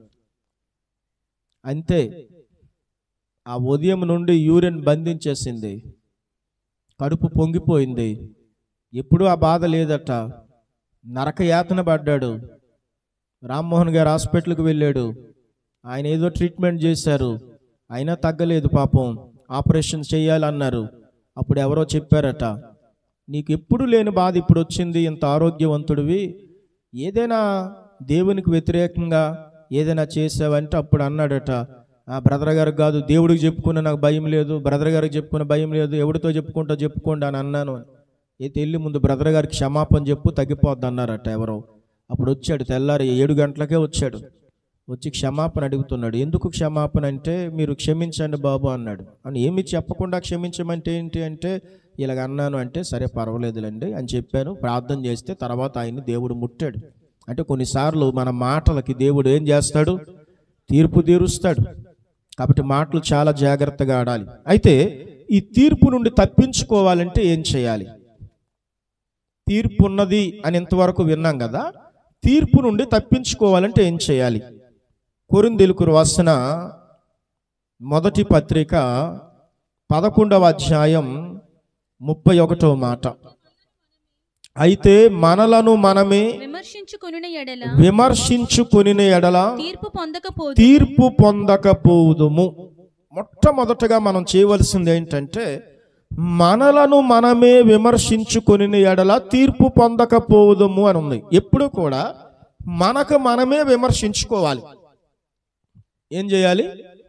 అంతే ఆ ఉదయం నుండి యూరిన్ బంధించేసింది కడుపు పొంగిపోయింది ఎప్పుడూ ఆ బాధ లేదట నరక యాతన పడ్డాడు రామ్మోహన్ గారు హాస్పిటల్కి వెళ్ళాడు ఆయన ఏదో ట్రీట్మెంట్ చేశారు అయినా తగ్గలేదు పాపం ఆపరేషన్ చేయాలన్నారు అప్పుడు ఎవరో చెప్పారట నీకు ఎప్పుడు లేని బాధ ఇప్పుడు వచ్చింది ఇంత ఆరోగ్యవంతుడివి ఏదైనా దేవునికి వ్యతిరేకంగా ఏదైనా చేసావంటే అప్పుడు అన్నాడట ఆ బ్రదర్ గారికి కాదు దేవుడికి చెప్పుకున్న నాకు భయం లేదు బ్రదర్ గారికి చెప్పుకున్న భయం లేదు ఎవరితో చెప్పుకుంటా చెప్పుకోండి అని అన్నాను అయితే వెళ్ళి ముందు బ్రదర్ గారికి క్షమాపణ చెప్పు తగ్గిపోద్ది అన్నారట ఎవరో అప్పుడు వచ్చాడు తెల్లారి ఏడు గంటలకే వచ్చాడు వచ్చి క్షమాపణ అడుగుతున్నాడు ఎందుకు క్షమాపణ అంటే మీరు క్షమించండి బాబు అన్నాడు అని ఏమి చెప్పకుండా క్షమించమంటే ఏంటి అంటే ఇలాగ అన్నాను అంటే సరే పర్వాలేదులేండి అని చెప్పాను ప్రార్థన చేస్తే తర్వాత ఆయన్ని దేవుడు ముట్టాడు అంటే కొన్నిసార్లు మన మాటలకి దేవుడు ఏం చేస్తాడు తీర్పు తీరుస్తాడు కాబట్టి మాటలు చాలా జాగ్రత్తగా ఆడాలి అయితే ఈ తీర్పు నుండి తప్పించుకోవాలంటే ఏం చేయాలి తీర్పు ఉన్నది అని ఇంతవరకు విన్నాం కదా తీర్పు నుండి తప్పించుకోవాలంటే ఏం చేయాలి కొరిందెలుకు రాసిన మొదటి పత్రిక పదకొండవ అధ్యాయం ముప్పై ఒకటవ మాట అయితే మనలను మనమే విమర్శించుకొనున ఎడల విమర్శించుకుని ఎడల తీర్పు పొందకపోదు తీర్పు పొందకపోదుము మొట్టమొదటగా మనం చేయవలసింది ఏంటంటే మనలను మనమే విమర్శించుకొని ఎడల తీర్పు పొందకపోదుము అని ఉంది ఎప్పుడు కూడా మనకు మనమే విమర్శించుకోవాలి ఏం చేయాలి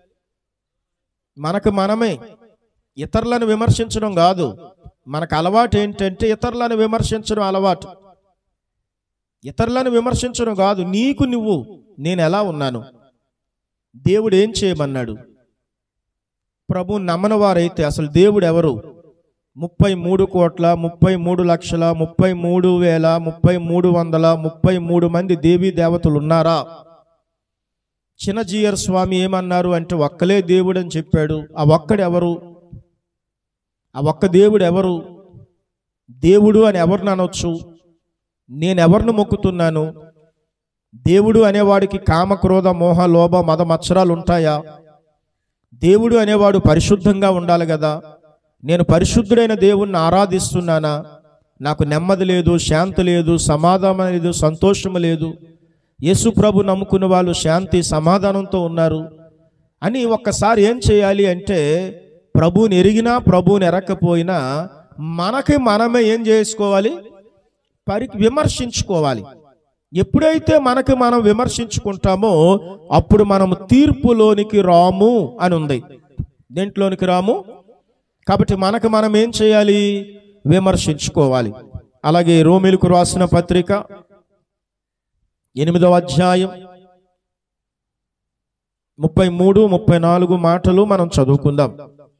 మనకు మనమే ఇతరులను విమర్శించడం కాదు మనకు అలవాటు ఏంటంటే ఇతరులను విమర్శించడం అలవాటు ఇతరులను విమర్శించడం కాదు నీకు నువ్వు నేను ఎలా ఉన్నాను దేవుడు ఏం చేయమన్నాడు ప్రభు నమ్మని వారైతే అసలు దేవుడు ఎవరు ముప్పై మూడు కోట్ల ముప్పై మూడు లక్షల ముప్పై మూడు వేల ముప్పై మూడు వందల ముప్పై మూడు మంది దేవీ దేవతలు ఉన్నారా చిన్నజీయర్ స్వామి ఏమన్నారు అంటే ఒక్కలే దేవుడు అని చెప్పాడు ఆ ఒక్కడు ఎవరు ఆ ఒక్క దేవుడు ఎవరు దేవుడు అని ఎవరిని అనొచ్చు నేను ఎవరిని మొక్కుతున్నాను దేవుడు అనేవాడికి కామ క్రోధ మోహ లోభ మద మత్సరాలు ఉంటాయా దేవుడు అనేవాడు పరిశుద్ధంగా ఉండాలి కదా నేను పరిశుద్ధుడైన దేవుణ్ణి ఆరాధిస్తున్నానా నాకు నెమ్మది లేదు శాంతి లేదు సమాధానం లేదు సంతోషం లేదు యేసు ప్రభు నమ్ముకున్న వాళ్ళు శాంతి సమాధానంతో ఉన్నారు అని ఒక్కసారి ఏం చేయాలి అంటే ప్రభువుని ఎరిగినా ప్రభువుని ఎరక్కపోయినా మనకి మనమే ఏం చేసుకోవాలి పరి విమర్శించుకోవాలి ఎప్పుడైతే మనకి మనం విమర్శించుకుంటామో అప్పుడు మనము తీర్పులోనికి రాము అని ఉంది దేంట్లోనికి రాము కాబట్టి మనకు మనం ఏం చేయాలి విమర్శించుకోవాలి అలాగే రోమిలకు రాసిన పత్రిక ఎనిమిదవ అధ్యాయం ముప్పై మూడు ముప్పై నాలుగు మాటలు మనం చదువుకుందాం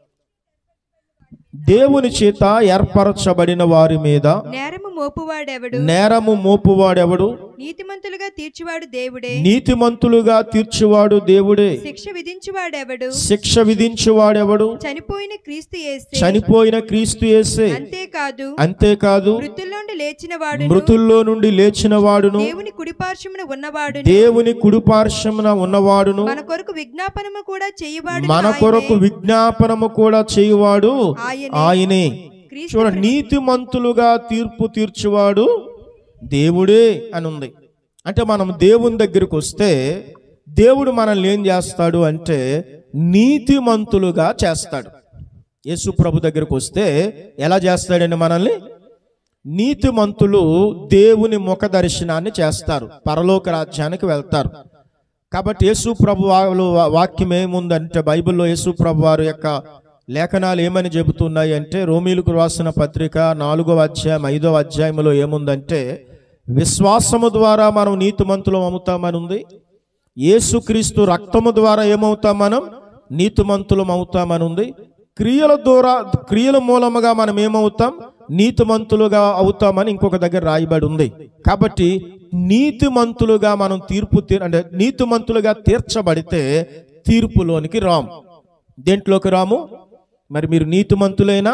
దేవుని చేత ఏర్పరచబడిన వారి మీద నేరము మోపువాడెవడు నేరము మోపువాడెవడు నీతిమంతులుగా తీర్చువాడు దేవుడే నీతిమంతులుగా తీర్చువాడు దేవుడే శిక్ష విధించువాడెవడు శిక్ష విధించువాడెవడు చనిపోయిన క్రీస్తు యేసే చనిపోయిన క్రీస్తు యేసే అంతేకాదు అంతేకాదు మృతుల్లోండి లేచిన వాడు మృతుల్లో నుండి లేచిన వాడును దేవుని కుడిపార్శ్వమున ఉన్నవాడు దేవుని కుడిపార్శ్వమున ఉన్నవాడును మన కొరకు విజ్ఞాపనము కూడా చేయవాడు మన కొరకు విజ్ఞాపనము కూడా చేయువాడు ఆయనే క్రీస్తు చూడ నీతిమంతులుగా తీర్పు తీర్చువాడు దేవుడే అని ఉంది అంటే మనం దేవుని దగ్గరికి వస్తే దేవుడు మనల్ని ఏం చేస్తాడు అంటే నీతిమంతులుగా చేస్తాడు యేసు ప్రభు దగ్గరకు వస్తే ఎలా చేస్తాడండి మనల్ని నీతిమంతులు దేవుని ముఖ దర్శనాన్ని చేస్తారు పరలోక రాజ్యానికి వెళ్తారు కాబట్టి యేసు ప్రభు వా- వాక్యం ఏముందంటే బైబిల్లో యేసు ప్రభు వారి యొక్క లేఖనాలు ఏమని చెబుతున్నాయి అంటే రోమీలకు రాసిన పత్రిక నాలుగవ అధ్యాయం ఐదవ అధ్యాయంలో ఏముందంటే విశ్వాసము ద్వారా మనం నీతిమంతులం అవుతామని ఉంది యేసుక్రీస్తు రక్తము ద్వారా ఏమవుతాం మనం నీతిమంతులం అవుతామని ఉంది క్రియల ద్వారా క్రియల మూలముగా మనం ఏమవుతాం నీతిమంతులుగా అవుతామని ఇంకొక దగ్గర రాయబడి ఉంది కాబట్టి నీతిమంతులుగా మనం తీర్పు తీ- అంటే నీతిమంతులుగా తీర్చబడితే తీర్పులోనికి రాము దేంట్లోకి రాము మరి మీరు నీతిమంతులైనా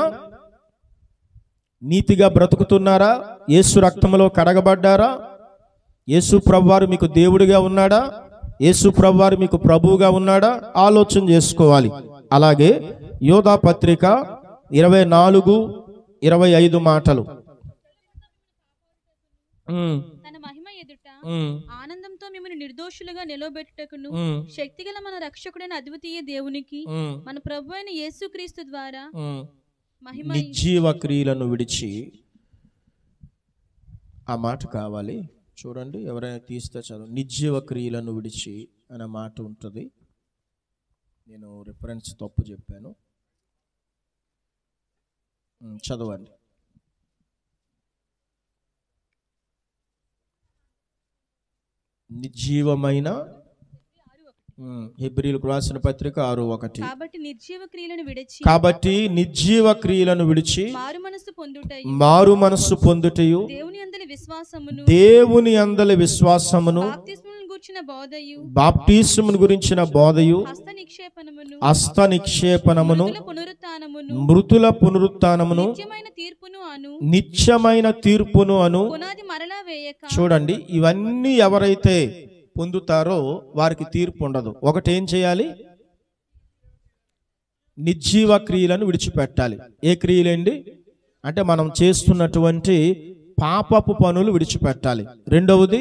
నీతిగా బ్రతుకుతున్నారా యేసు రక్తములో కడగబడ్డారా యేసు ప్రభువారు మీకు దేవుడిగా ఉన్నాడా యేసు ప్రభువారు మీకు ప్రభువుగా ఉన్నాడా ఆలోచన చేసుకోవాలి అలాగే యోధా పత్రిక ఇరవై నాలుగు ఇరవై ఐదు మాటలు ఉమ్, తన మహిమ ఎదుట ఉమ్, ఆనందంతో మిమ్మల్ని నిర్దోషులుగా నిలబెట్టుటకును ఉమ్, శక్తిగల మన రక్షకుడైన అద్వితీయ దేవునికి ఉమ్, మన ప్రభు అయిన యేసుక్రీస్తు ద్వారా ఉమ్. మహిమ నిర్జీవ క్రియలను విడిచి ఆ మాట కావాలి చూడండి ఎవరైనా తీస్తే చదువు నిర్జీవ క్రియలను విడిచి అనే మాట ఉంటుంది నేను రిఫరెన్స్ తప్పు చెప్పాను ఉమ్, చదవండి నిర్జీవమైన ఉమ్, హెబ్రీలకు రాసిన పత్రిక ఆరు ఒకటి కాబట్టి నిర్జీవ క్రియలను విడిచి కాబట్టి నిర్జీవ క్రియలను విడిచి మారు మనస్సు పొందుటయు మారు మనస్సు పొందుటయు దేవుని అందరి విశ్వాసమును దేవుని అందలి విశ్వాసమును బాప్తిస్ములను గూర్చిన బోధయు బాప్టిసమును గురించిన బోధయు హస్త నిక్షేపణమును హస్త నిక్షేపణమును మృతుల పునరుత్థానమును మృతుల పునరుత్థానమును నిత్యమైన తీర్పును అను నిత్యమైన తీర్పును అను పునాది మరలా వేయక చూడండి ఇవన్నీ ఎవరైతే పొందుతారో వారికి తీర్పు ఉండదు ఒకటి ఏం చేయాలి నిర్జీవ క్రియలను విడిచిపెట్టాలి ఏ క్రియలేండి అంటే మనం చేస్తున్నటువంటి పాపపు పనులు విడిచిపెట్టాలి రెండవది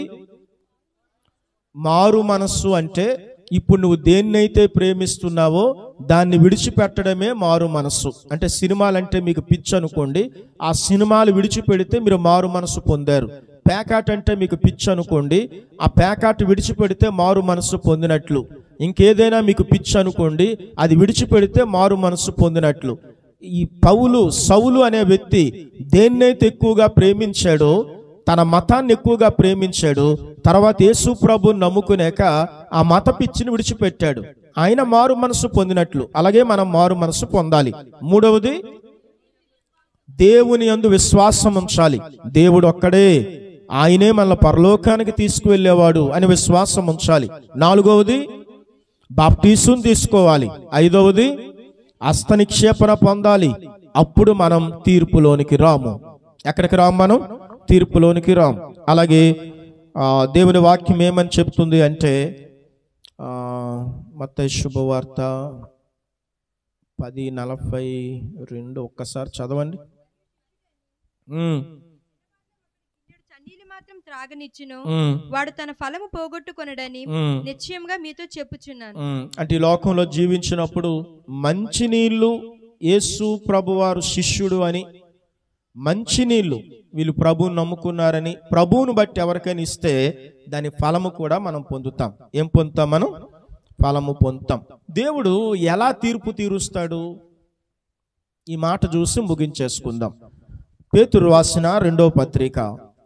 మారు మనస్సు అంటే ఇప్పుడు నువ్వు దేన్నైతే ప్రేమిస్తున్నావో దాన్ని విడిచిపెట్టడమే మారు మనస్సు అంటే సినిమాలంటే మీకు పిచ్చి అనుకోండి ఆ సినిమాలు విడిచిపెడితే మీరు మారు మనస్సు పొందారు పేకాట్ అంటే మీకు పిచ్చి అనుకోండి ఆ పేకాట్ విడిచిపెడితే మారు మనస్సు పొందినట్లు ఇంకేదైనా మీకు పిచ్చి అనుకోండి అది విడిచిపెడితే మారు మనస్సు పొందినట్లు ఈ పౌలు సౌలు అనే వ్యక్తి దేన్నైతే ఎక్కువగా ప్రేమించాడో తన మతాన్ని ఎక్కువగా ప్రేమించాడు తర్వాత యేసు ప్రభు నమ్ముకునేక ఆ మత పిచ్చిని విడిచిపెట్టాడు ఆయన మారు మనసు పొందినట్లు అలాగే మనం మారు మనసు పొందాలి మూడవది దేవుని యందు విశ్వాసం ఉంచాలి దేవుడు ఒక్కడే ఆయనే మన పరలోకానికి తీసుకువెళ్ళేవాడు అని విశ్వాసం ఉంచాలి నాలుగవది బాప్టీసుని తీసుకోవాలి ఐదవది హస్త నిక్షేపణ పొందాలి అప్పుడు మనం తీర్పులోనికి రాము ఎక్కడికి రాము మనం తీర్పులోనికి రాము అలాగే ఆ, దేవుని వాక్యం ఏమని చెప్తుంది అంటే ఆ, మత్తయి శుభవార్త పది నలభై రెండు ఒక్కసారి చదవండి ఉమ్, చన్నీలు మాత్రం త్రాగనిచ్చును ఉమ్, వాడు తన ఫలము పోగొట్టుకొనడని ఉమ్. నిశ్చయంగా మీతో చెప్పుచున్నాను ఉమ్, అంటే ఈ లోకంలో జీవించినప్పుడు మంచినీళ్ళు యేసు ప్రభువారు శిష్యుడు అని మంచినీళ్ళు వీళ్ళు ప్రభువుని నమ్ముకున్నారని ప్రభువును బట్టి ఎవరికైనా ఇస్తే దాని ఫలము కూడా మనం పొందుతాం ఏం పొందుతాం మనం ఫలము పొందుతాం దేవుడు ఎలా తీర్పు తీరుస్తాడు ఈ మాట చూసి ముగించేసుకుందాం పేతురు రాసిన రెండో పత్రిక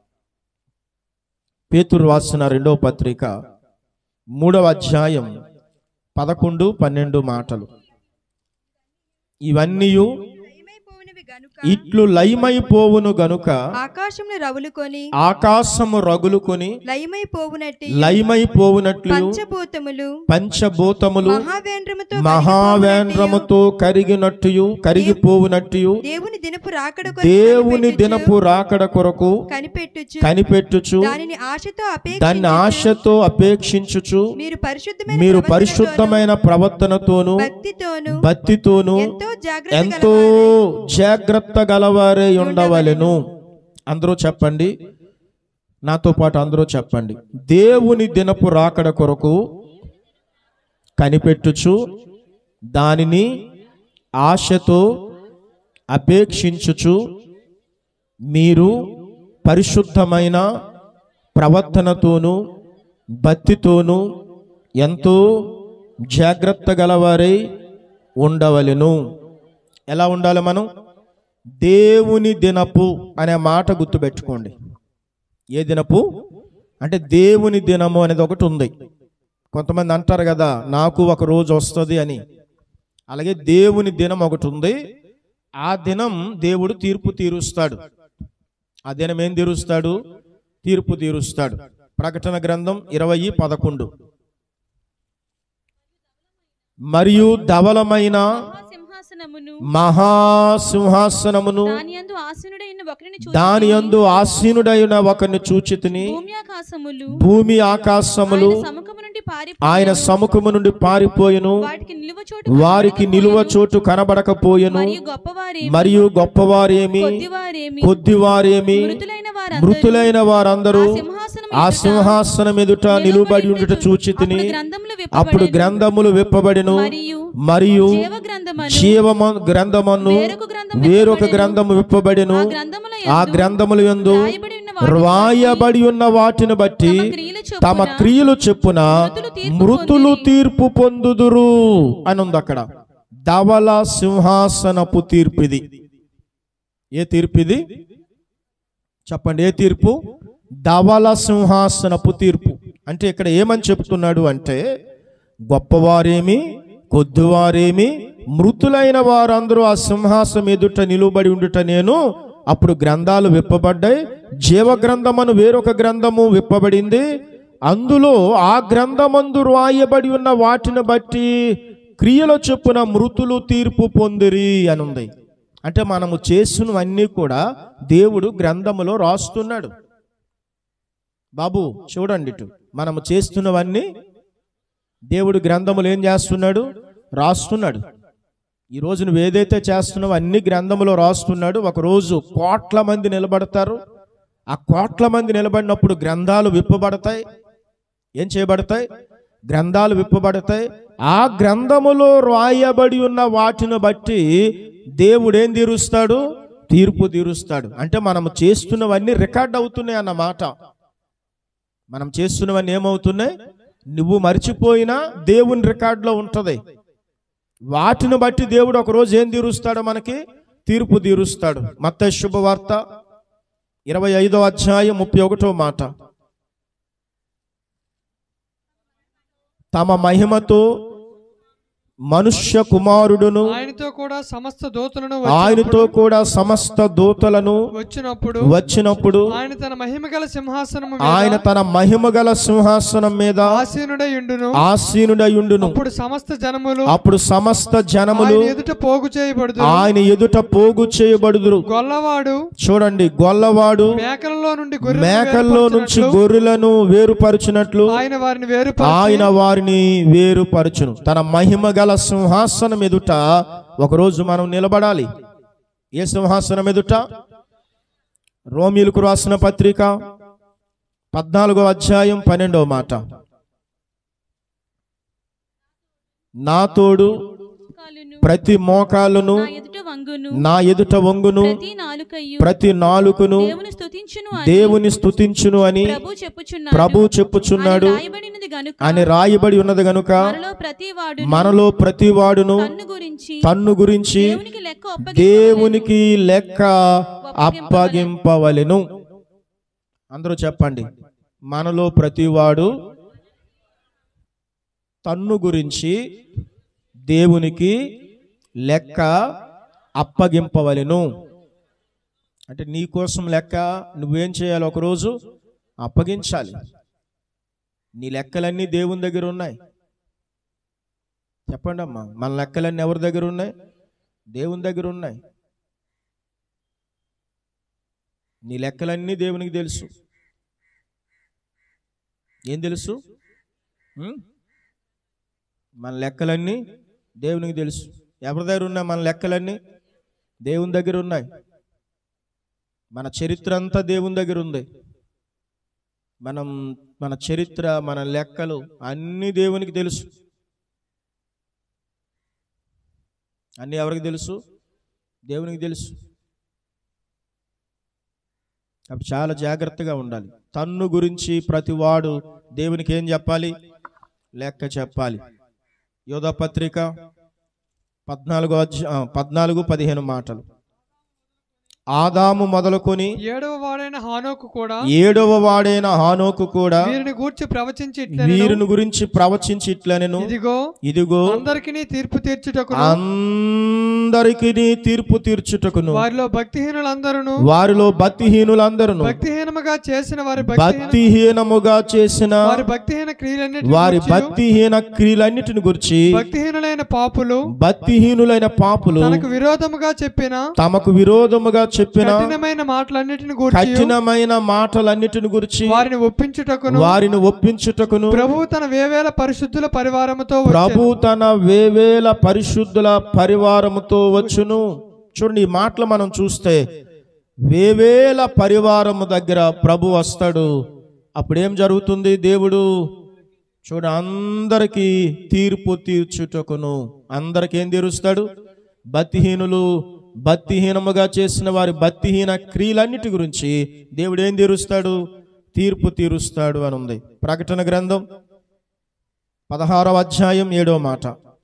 పేతురు రాసిన రెండో పత్రిక మూడవ అధ్యాయం పదకొండు పన్నెండు మాటలు ఇవన్నీ లయమైపోవునవి గనుక ఇట్లు లయమైపోవును గనుక ఆకాశమును రవులుకొని ఆకాశము రగులుకొని లయమైపోవునట్టి లయమైపోవునట్లు పంచభూతములు పంచభూతములు మహావేంద్రముతో మహావేంద్రముతో కరిగినట్టు కరిగిపోవునట్టు దేవుని దినపు రాకడ దేవుని దినపు రాకడ కొరకు కనిపెట్టుచు కనిపెట్టుచు దానిని ఆశతో దాన్ని అపేక్షించుచు ఆశతో అపేక్షించుచు మీరు పరిశుద్ధమైన మీరు ప్రవర్తనతోనూ, పరిశుద్ధమైన ప్రవర్తనతోను భక్తితోను భక్తితోను ఎంతో జాగ్రత్త ఎంతో జాగ్రత్త గలవారే ఉండవలెను అందరూ చెప్పండి నాతో పాటు అందరూ చెప్పండి దేవుని దినపు రాకడ కొరకు కనిపెట్టుచు దానిని ఆశతో అపేక్షించుచు మీరు పరిశుద్ధమైన ప్రవర్తనతోనూ భక్తితోనూ ఎంతో జాగ్రత్త గలవారై ఉండవలెను ఎలా ఉండాలి మనం దేవుని దినపు అనే మాట గుర్తుపెట్టుకోండి ఏ దినపు అంటే దేవుని దినము అనేది ఒకటి ఉంది కొంతమంది అంటారు కదా నాకు ఒక రోజు వస్తుంది అని అలాగే దేవుని దినం ఒకటి ఉంది ఆ దినం దేవుడు తీర్పు తీరుస్తాడు ఆ దినం ఏం తీరుస్తాడు తీర్పు తీరుస్తాడు ప్రకటన గ్రంథం ఇరవై పదకొండు మరియు ధవలమైన సింహాసనమును మహాసింహాసనమును దాని యందు ఆసీనుడైన ఒకరిని చూచి దాని యందు ఆసీనుడైన ఒకరిని చూచితిని భూమి ఆకాశములు భూమి ఆకాశములు ఆయన సముఖము నుండి పారిపోయి ఆయన సముఖము నుండి పారిపోయెను వాటికి నిలువ చోటు వారికి నిలువ చోటు కనబడకపోయెను మరియు గొప్పవారే మరియు గొప్పవారేమి కొద్దివారేమి కొద్దివారేమి మృతులైన వారందరూ మృతులైన వారందరూ సింహాసనం ఆ సింహాసనం ఎదుట నిలువబడి ఉండుట చూచి తిని అప్పుడు గ్రంథములు అప్పుడు విప్పబడెను. గ్రంథములు విప్పబడిను మరియు మరియు జీవ గ్రంథమను జీవమ గ్రంథమను వేరొక గ్రంథము వేరొక గ్రంథము విప్పబడిను ఆ గ్రంథముల ఆ యందు గ్రంథములు యందు రాయబడి ఉన్న వాటిని రాయబడి ఉన్న వాటిని బట్టి క్రియల తమ చొప్పున క్రియలు చెప్పున మృతులు తీర్పు మృతులు తీర్పు పొందుదురు అని ఉంది అక్కడ ధవల సింహాసనపు తీర్పు ఇది ఏ తీర్పు ఇది చెప్పండి ఏ తీర్పు ధవల సింహాసనపు తీర్పు అంటే ఇక్కడ ఏమని చెప్తున్నాడు అంటే గొప్పవారేమి కొద్దివారేమి మృతులైన వారందరూ ఆ సింహాసం ఎదుట నిలువబడి ఉండుట నేను అప్పుడు గ్రంథాలు విప్పబడ్డాయి జీవ గ్రంథమను వేరొక గ్రంథము విప్పబడింది అందులో ఆ గ్రంథమందు రాయబడి ఉన్న వాటిని బట్టి క్రియల చొప్పున మృతులు తీర్పు పొందిరి అని ఉంది అంటే మనము చేసినవన్నీ కూడా దేవుడు గ్రంథములో రాస్తున్నాడు బాబు చూడండి ఇటు మనము చేస్తున్నవన్నీ దేవుడు గ్రంథములు ఏం చేస్తున్నాడు రాస్తున్నాడు ఈ రోజు నువ్వు ఏదైతే చేస్తున్నావో అన్ని గ్రంథములో రాస్తున్నాడు ఒక రోజు కోట్ల మంది నిలబడతారు ఆ కోట్ల మంది నిలబడినప్పుడు గ్రంథాలు విప్పబడతాయి ఏం చేయబడతాయి గ్రంథాలు విప్పబడతాయి ఆ గ్రంథములో రాయబడి ఉన్న వాటిని బట్టి దేవుడు ఏం తీరుస్తాడు తీర్పు తీరుస్తాడు అంటే మనం చేస్తున్నవన్నీ రికార్డ్ అవుతున్నాయి అన్నమాట మనం చేస్తున్నవన్నీ ఏమవుతున్నాయి నువ్వు మర్చిపోయినా దేవుని రికార్డులో ఉంటది వాటిని బట్టి దేవుడు ఒక రోజు ఏం తీరుస్తాడో మనకి తీర్పు తీరుస్తాడు మత్త శుభవార్త ఇరవై ఐదో అధ్యాయం ముప్పై ఒకటో మాట తమ మహిమతో మనుష్య కుమారుడును ఆయనతో కూడా సమస్త దూతలను ఆయనతో కూడా సమస్త దూతలను వచ్చినప్పుడు వచ్చినప్పుడు ఆయన తన మహిమగల సింహాసనము ఆయన తన మహిమగల సింహాసనం మీద ఆసీనుడై ఉండును ఆసీనుడయుండును అప్పుడు సమస్త జనములు అప్పుడు సమస్త జనములు ఆయన ఎదుట పోగు చేయబడుదు ఆయన ఎదుట పోగు చేయబడుదురు గొల్లవాడు చూడండి గొల్లవాడు మేకలలో నుండి గొర్రెలను మేకల్లో నుంచి వేరుపరచునట్లు గొర్రెలను వేరుపరచునట్లు ఆయన వారిని వేరు ఆయన వారిని వేరుపరచును తన మహిమ గల సింహాసనం ఎదుట ఒకరోజు మనం నిలబడాలి ఏ సింహాసనం ఎదుట రోమిలకు రాసిన పత్రిక పద్నాలుగో అధ్యాయం పన్నెండవ మాట నా తోడు కాలును ప్రతి మోకాలును నా ఎదుట వంగును నా ఎదుట వంగును ప్రతి నాలుకయు ప్రతి నాలుకను దేవుని స్తుతించును అని దేవుని స్తుతించును అని ప్రభు చెప్పుచున్నాడు ప్రభు చెప్పుచున్నాడు అని రాయబడినది గనుక అని రాయబడి ఉన్నది గనుక మనలో ప్రతి వాడు మనలో ప్రతి వాడును తన్ను గురించి తన్ను గురించి దేవునికి లెక్క ఒప్పగి దేవునికి లెక్క అప్పగింపవలెను అందరూ చెప్పండి మనలో ప్రతివాడు తన్ను గురించి దేవునికి లెక్క అప్పగింపవలెను అంటే నీ కోసం లెక్క నువ్వేం చేయాలి ఒకరోజు అప్పగించాలి నీ లెక్కలన్నీ దేవుని దగ్గర ఉన్నాయి చెప్పండి అమ్మా మన లెక్కలన్నీ ఎవరి దగ్గర ఉన్నాయి దేవుని దగ్గర ఉన్నాయి నీ లెక్కలన్నీ దేవునికి తెలుసు ఏం తెలుసు ఉం? మన లెక్కలన్నీ దేవునికి తెలుసు ఎవరి దగ్గర ఉన్నాయి మన లెక్కలన్నీ దేవుని దగ్గర ఉన్నాయి మన చరిత్ర అంతా దేవుని దగ్గర ఉంది మనం మన చరిత్ర మన లెక్కలు అన్నీ దేవునికి తెలుసు అన్నీ ఎవరికి తెలుసు దేవునికి తెలుసు కాబట్టి చాలా జాగ్రత్తగా ఉండాలి తన్ను గురించి ప్రతివాడు దేవునికి ఏం చెప్పాలి లెక్క చెప్పాలి యోధా పత్రిక పద్నాలుగో అధ్యా ఆ, పద్నాలుగు పదిహేను మాటలు ఆదాము మొదలుకొని ఏడవ వాడైన హానోకు కూడా ఏడవ వాడైన హానోకు కూడా వీరిని గూర్చి ప్రవచించి వీరిని గురించి ప్రవచించి ఇట్లనెను ఇదిగో ఇదిగో అందరికి తీర్పు తీర్చుటకు అందరికి తీర్పు తీర్చుటకును వారిలో భక్తిహీనులందరూ వారిలో భక్తిహీనులందరూ భక్తిహీనముగా చేసిన వారి భక్తిహీన భక్తిహీనముగా చేసిన వారి భక్తిహీన క్రియలన్నిటి వారి భక్తిహీన క్రియలన్నిటిని గురించి భక్తిహీనులైన పాపులు భక్తిహీనులైన పాపులు తనకు విరోధముగా చెప్పిన తమకు విరోధముగా చెప్పిన కఠినమైన మాటలన్నిటిని గూర్చి కఠినమైన మాటలన్నిటిని గురించి వారిని ఒప్పించుటకును వారిని ఒప్పించుటకును ప్రభువు తన వేవేల పరిశుద్ధుల పరివారముతో వచ్చెను. ప్రభు తన వేవేల పరిశుద్ధుల పరివారముతో వచ్చును చూడండి ఈ మాటలు మనం చూస్తే వేవేల పరివారము దగ్గర ప్రభు వస్తాడు అప్పుడేం జరుగుతుంది దేవుడు చూడ అందరికీ తీర్పు తీర్చుటకును అందరికి ఏం తీరుస్తాడు భక్తిహీనులు భక్తిహీనముగా చేసిన వారి భక్తిహీన క్రియలన్నిటి గురించి దేవుడు ఏం తీరుస్తాడు తీర్పు తీరుస్తాడు అని ఉంది ప్రకటన గ్రంథం పదహారవ అధ్యాయం ఏడవ మాట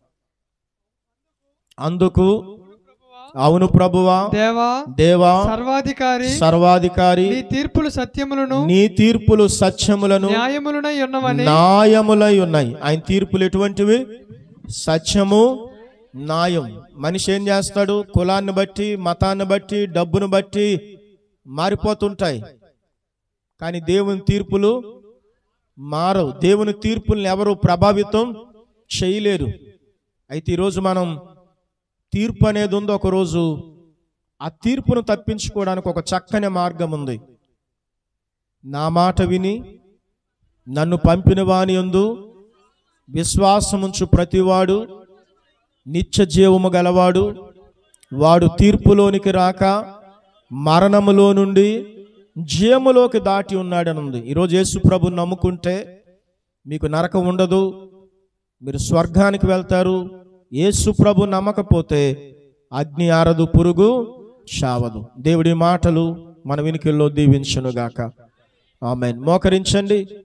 అందుకు అవును ప్రభువా దేవా దేవా సర్వాధికారి సర్వాధికారి నీ తీర్పులు సత్యములను నీ తీర్పులు సత్యములను న్యాయములునై ఉన్నవని న్యాయములై ఉన్నాయి ఆయన తీర్పులు ఎటువంటివి సత్యము న్యాయం మనిషి ఏం చేస్తాడు కులాన్ని బట్టి మతాన్ని బట్టి డబ్బును బట్టి మారిపోతుంటాయి కానీ దేవుని తీర్పులు మారవు దేవుని తీర్పుల్ని ఎవరు ప్రభావితం చేయలేరు అయితే ఈరోజు మనం తీర్పు అనేది ఉంది ఒకరోజు ఆ తీర్పును తప్పించుకోవడానికి ఒక చక్కని మార్గం ఉంది నా మాట విని నన్ను పంపిన వాని యందు విశ్వాసముంచు ప్రతివాడు నిత్య జీవము గలవాడు వాడు తీర్పులోనికి రాక మరణములో నుండి జీవములోకి దాటి ఉన్నాడని ఉంది ఈరోజు యేసు ప్రభు నమ్ముకుంటే మీకు నరకం ఉండదు మీరు స్వర్గానికి వెళ్తారు యేసు ప్రభు నమ్మకపోతే అగ్ని ఆరదు పురుగు చావదు దేవుడి మాటలు మన వినికిల్లో దీవించునుగాక ఆమెన్ మోకరించండి